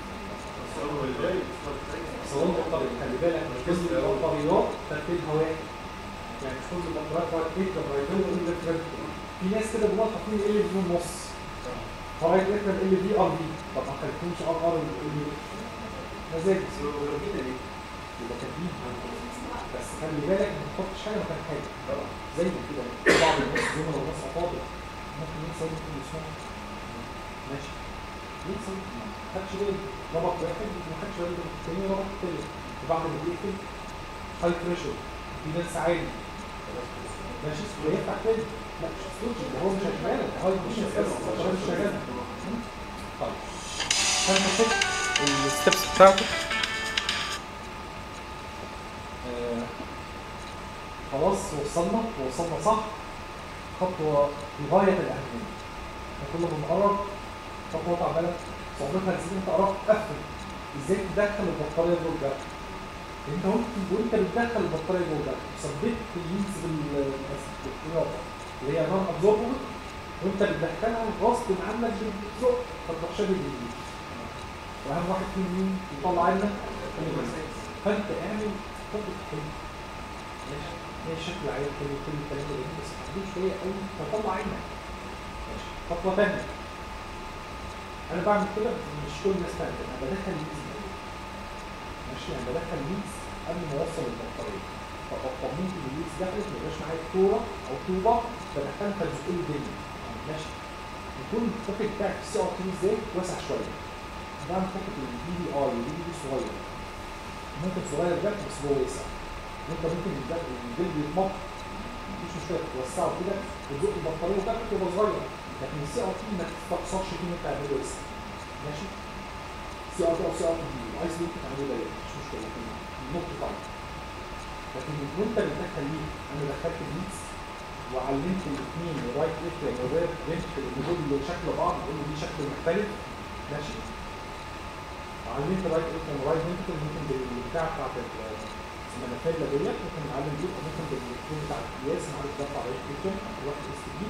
صوان بطاريه خلي بالك مش كل البطاريات ترتيبها واحد يعني مش كل البطاريات رايت ايد رايت ايد رايت ايد في ناس كده جوه حاطين ال في النص فرايت ايد ال في ار في طب ما خليتهمش ار ار ال في مزاج يبقى كاتبين بس خلي بالك ما تحطش حاجه مكان حاجه زي ما كده بعض الناس زي ما لو ناس افاضل ممكن ينسى ممكن يسمع ماشي ينسى ما خدش بالي ربط واحد ما خدش بالي من التاني ربط التاني وبعد ما بيقفل هاي بريشر في ناس عالي ماشي ويفتح تاني لا مش سويتش ده هو مش شغال هاي بريشر بس الشغال مش شغال طيب فانت شفت الستبس بتاعته آه، خلاص وصلنا وصلنا صح خطوة في غاية الأهمية احنا كل ما بنقرب خطوة عمالة صعوبتها تزيد انت قربت تقفل ازاي تدخل البطارية جوه الجرح انت ممكن وانت بتدخل البطارية جوه الجرح ثبت اللينز بالرياضة اللي هي نون ابزوربل وانت بتدخلها غصب عنك بتزق فتروح شادد الجديد واهم واحد فيهم مين يطلع عنا فانت اعمل خطوة حلو ماشي هي شكل عيال كل كل الكلام ده جميل بس حدود شويه قوي فطلع عينك ماشي خطوه ثانيه انا بعمل كده بس مش كل الناس تعمل انا بدخل ليدز ماشي انا بدخل ليدز قبل ما اوصل البطاريه فقد طمنت ان الليدز دخلت ما يبقاش معايا كوره او طوبه فدخلتها لزقول الدنيا ماشي يكون التوبيك بتاعك في السي ار تي ازاي واسع شويه بعمل توبيك الدي دي اي والدي دي صغير ممكن صغير ده بس هو واسع وانت ممكن الجلد الجلد يتمط مفيش مشكله توسعه كده وتزق البطاريه وتاكل تبقى صغير لكن السي ار تي ما تستقصرش فيه ان انت تعمله واسع ماشي سي ار تي او سي ار تي عايز ممكن تعمله ضيق مش مشكله لكن النقطه طبعا لكن وانت بتدخل ليه انا دخلت الليدز وعلمت الاثنين الرايت ليفت والرايت ليفت ان دول شكل بعض بقول له دي شكل مختلف ماشي وعلمت الرايت ليفت والرايت ليفت ممكن بالبتاع بتاعت المنافله ديت ممكن نعلم دي او ممكن بالتليفون بتاع القياس نعرف ده بتاع الريت جدا واحد اس تي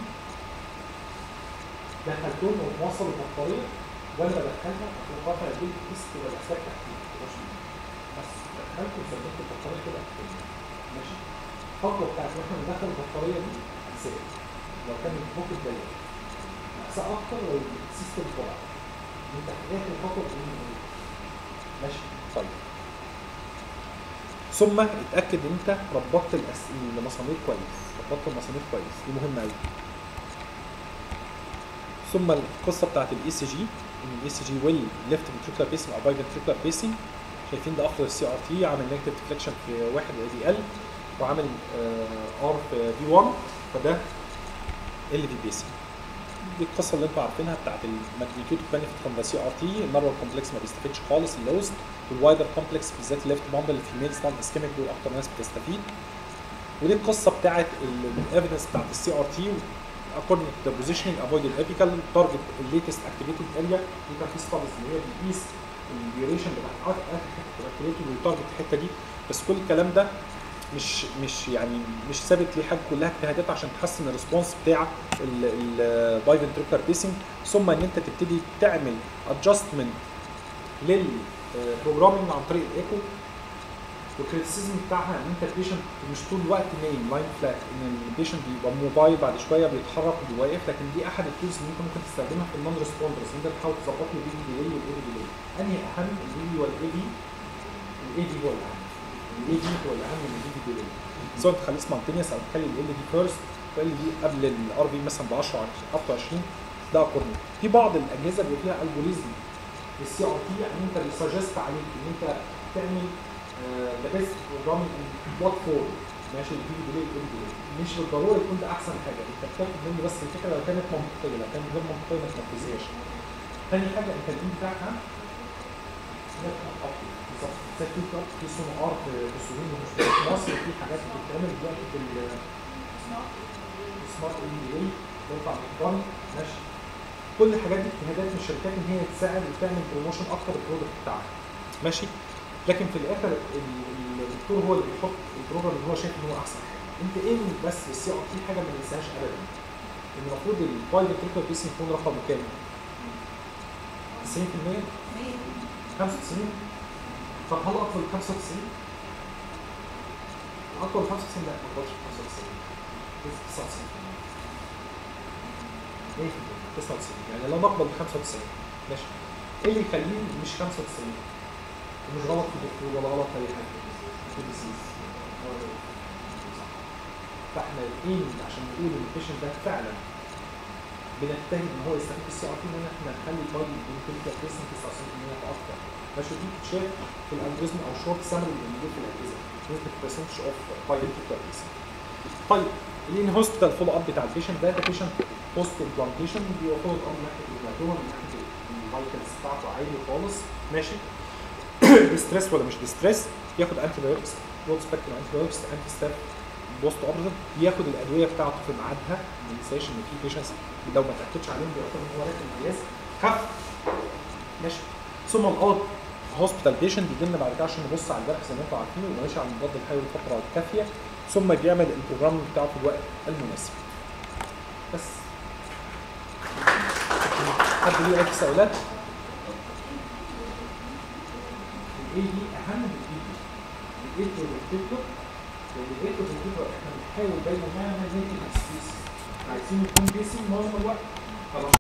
دخلتهم وموصل البطاريه وانا بدخلها اروح رافع البيت تيست ولا اسلاك تحتيه مش بس دخلت وثبت البطاريه كده ماشي الخطوه بتاعت ان احنا ندخل البطاريه دي اساسيه لو كان البوكت ضيق اقسى اكتر لو السيستم طلع انت في اخر خطوه بتقول ماشي طيب ثم اتاكد ان انت ربطت الأس- المسامير كويس ربطت المسامير كويس دي مهمه قوي ثم القصه بتاعت الاي سي جي ان الاي سي جي ويل ليفت فنتريكولار بيسنج او باي فنتريكولار بيسنج شايفين ده اخطر السي ار تي عامل نيجاتيف ديفليكشن في واحد اي دي ال وعامل ار في في 1 فده ال في بيسنج دي القصه اللي انتوا عارفينها بتاعت الماجنتيود بنفيت فروم ذا سي ار تي النارو كومبلكس ما بيستفيدش خالص اللوست والوايدر كومبلكس بالذات الليفت باندل الفيميلز نون اسكيميك دول اكتر ناس بتستفيد ودي القصه بتاعت الايفيدنس بتاعت السي ار تي according to the positioning avoid the apical target the latest activated area دي كان في ستاديز اللي هي بيقيس الديوريشن بتاعت اخر حته activated ويتارجت الحته دي بس كل الكلام ده مش مش يعني مش ثابت ليه حاجه كلها اجتهادات عشان تحسن الريسبونس بتاع الباي فنتريكولار بيسنج ثم ان انت تبتدي تعمل ادجستمنت للبروجرامينج عن طريق الايكو والكريتيسيزم بتاعها ان انت البيشنت مش طول الوقت نايم لاين فلات ان البيشنت بيبقى موبايل بعد شويه بيتحرك وبيوقف لكن دي احد التولز اللي انت ممكن تستخدمها في النون ريسبوندرز انت بتحاول تظبط له البي دي ديلي والاي دي ديلي انهي اهم البي دي ولا الاي دي؟ الاي دي هو الاهم الاي دي هو الاهم من البي دي ديلي سواء انت خليه سبونتينيوس او تخلي ال دي فيرست ال دي قبل الار في مثلا ب 10 اب تو 20 ده اكورد في بعض الاجهزه بيبقى فيها الجوريزم للسي ار تي يعني انت بيسجست عليك ان انت تعمل ذا بيست بروجرامينج بلاتفورم ماشي الفي ديلي ال ديلي مش بالضروره يكون ده احسن حاجه انت بتاخد منه بس الفكره لو كانت منطقيه لو كانت غير منطقيه ما تنفذهاش تاني حاجه انت الدين بتاعك ها بالظبط زي في كاب في سونار في في السودان ومش في مصر في حاجات بتتعمل دلوقتي في السمارت اي دي اي ينفع بالقرن ماشي كل الحاجات دي اجتهادات من الشركات ان هي تساعد وتعمل بروموشن اكتر البرودكت بتاعها ماشي لكن في الاخر ال- ال- الدكتور هو اللي بيحط البروجرام اللي هو شايف ان هو احسن حاجه انت ايه بس السي ار تي حاجه ما ننساهاش ابدا ان المفروض البايلوت تريكر بيس يكون رقمه كام؟ 90% 95 طب هل اكبر من 95 اكبر من 95 لا ما اقدرش 95 99 ايه 99 يعني لا نقبل ب 95 ماشي ايه اللي يخليه مش 95 ومش غلط في الدكتور ولا غلط في اي حاجه في الديسيز فاحنا الايم عشان نقول ان البيشنت ده فعلا بنجتهد ان هو يستفيد السي ار تي ان احنا نخلي البادي بنكتب بيسنج 99% واكتر ماشي دي بتتشاف في الالجوريزم او شورت سامري اللي موجود في الاجهزه نسبه برسنتج اوف بايلوت بيسنج طيب الان هوسبيتال فولو اب بتاع البيشنت ده ده بيشنت بوست امبلانتيشن بيبقى فولو اب من ناحيه الهيماتوما من ناحيه الفايتالز بتاعته عالي خالص ماشي ديستريس ولا مش ديستريس ياخد انتي بايوتكس برود سبيكترم انتي بايوتكس انتي ستاف بوست اوبريتيف ياخد الادويه بتاعته في ميعادها ما ننساش ان في بيشنتس لو ما تاكدش عليهم بيعتبر ان هو راكب القياس خف ماشي ثم الاوت هوسبيتال بيشنت بيجي لنا بعد كده عشان نبص على الجرح زي ما انتم عارفين ويبقى ماشي على المضاد الحيوي الفتره الكافيه ثم بيعمل البروجرام بتاعه في الوقت المناسب بس حد ليه اي تساؤلات؟ الاي دي اهم من الاي دي الاي دي والريتيكولر لان الاي دي والريتيكولر احنا بنحاول دايما نعمل نيتي اكسبيس عايزين يكون بيسي معظم الوقت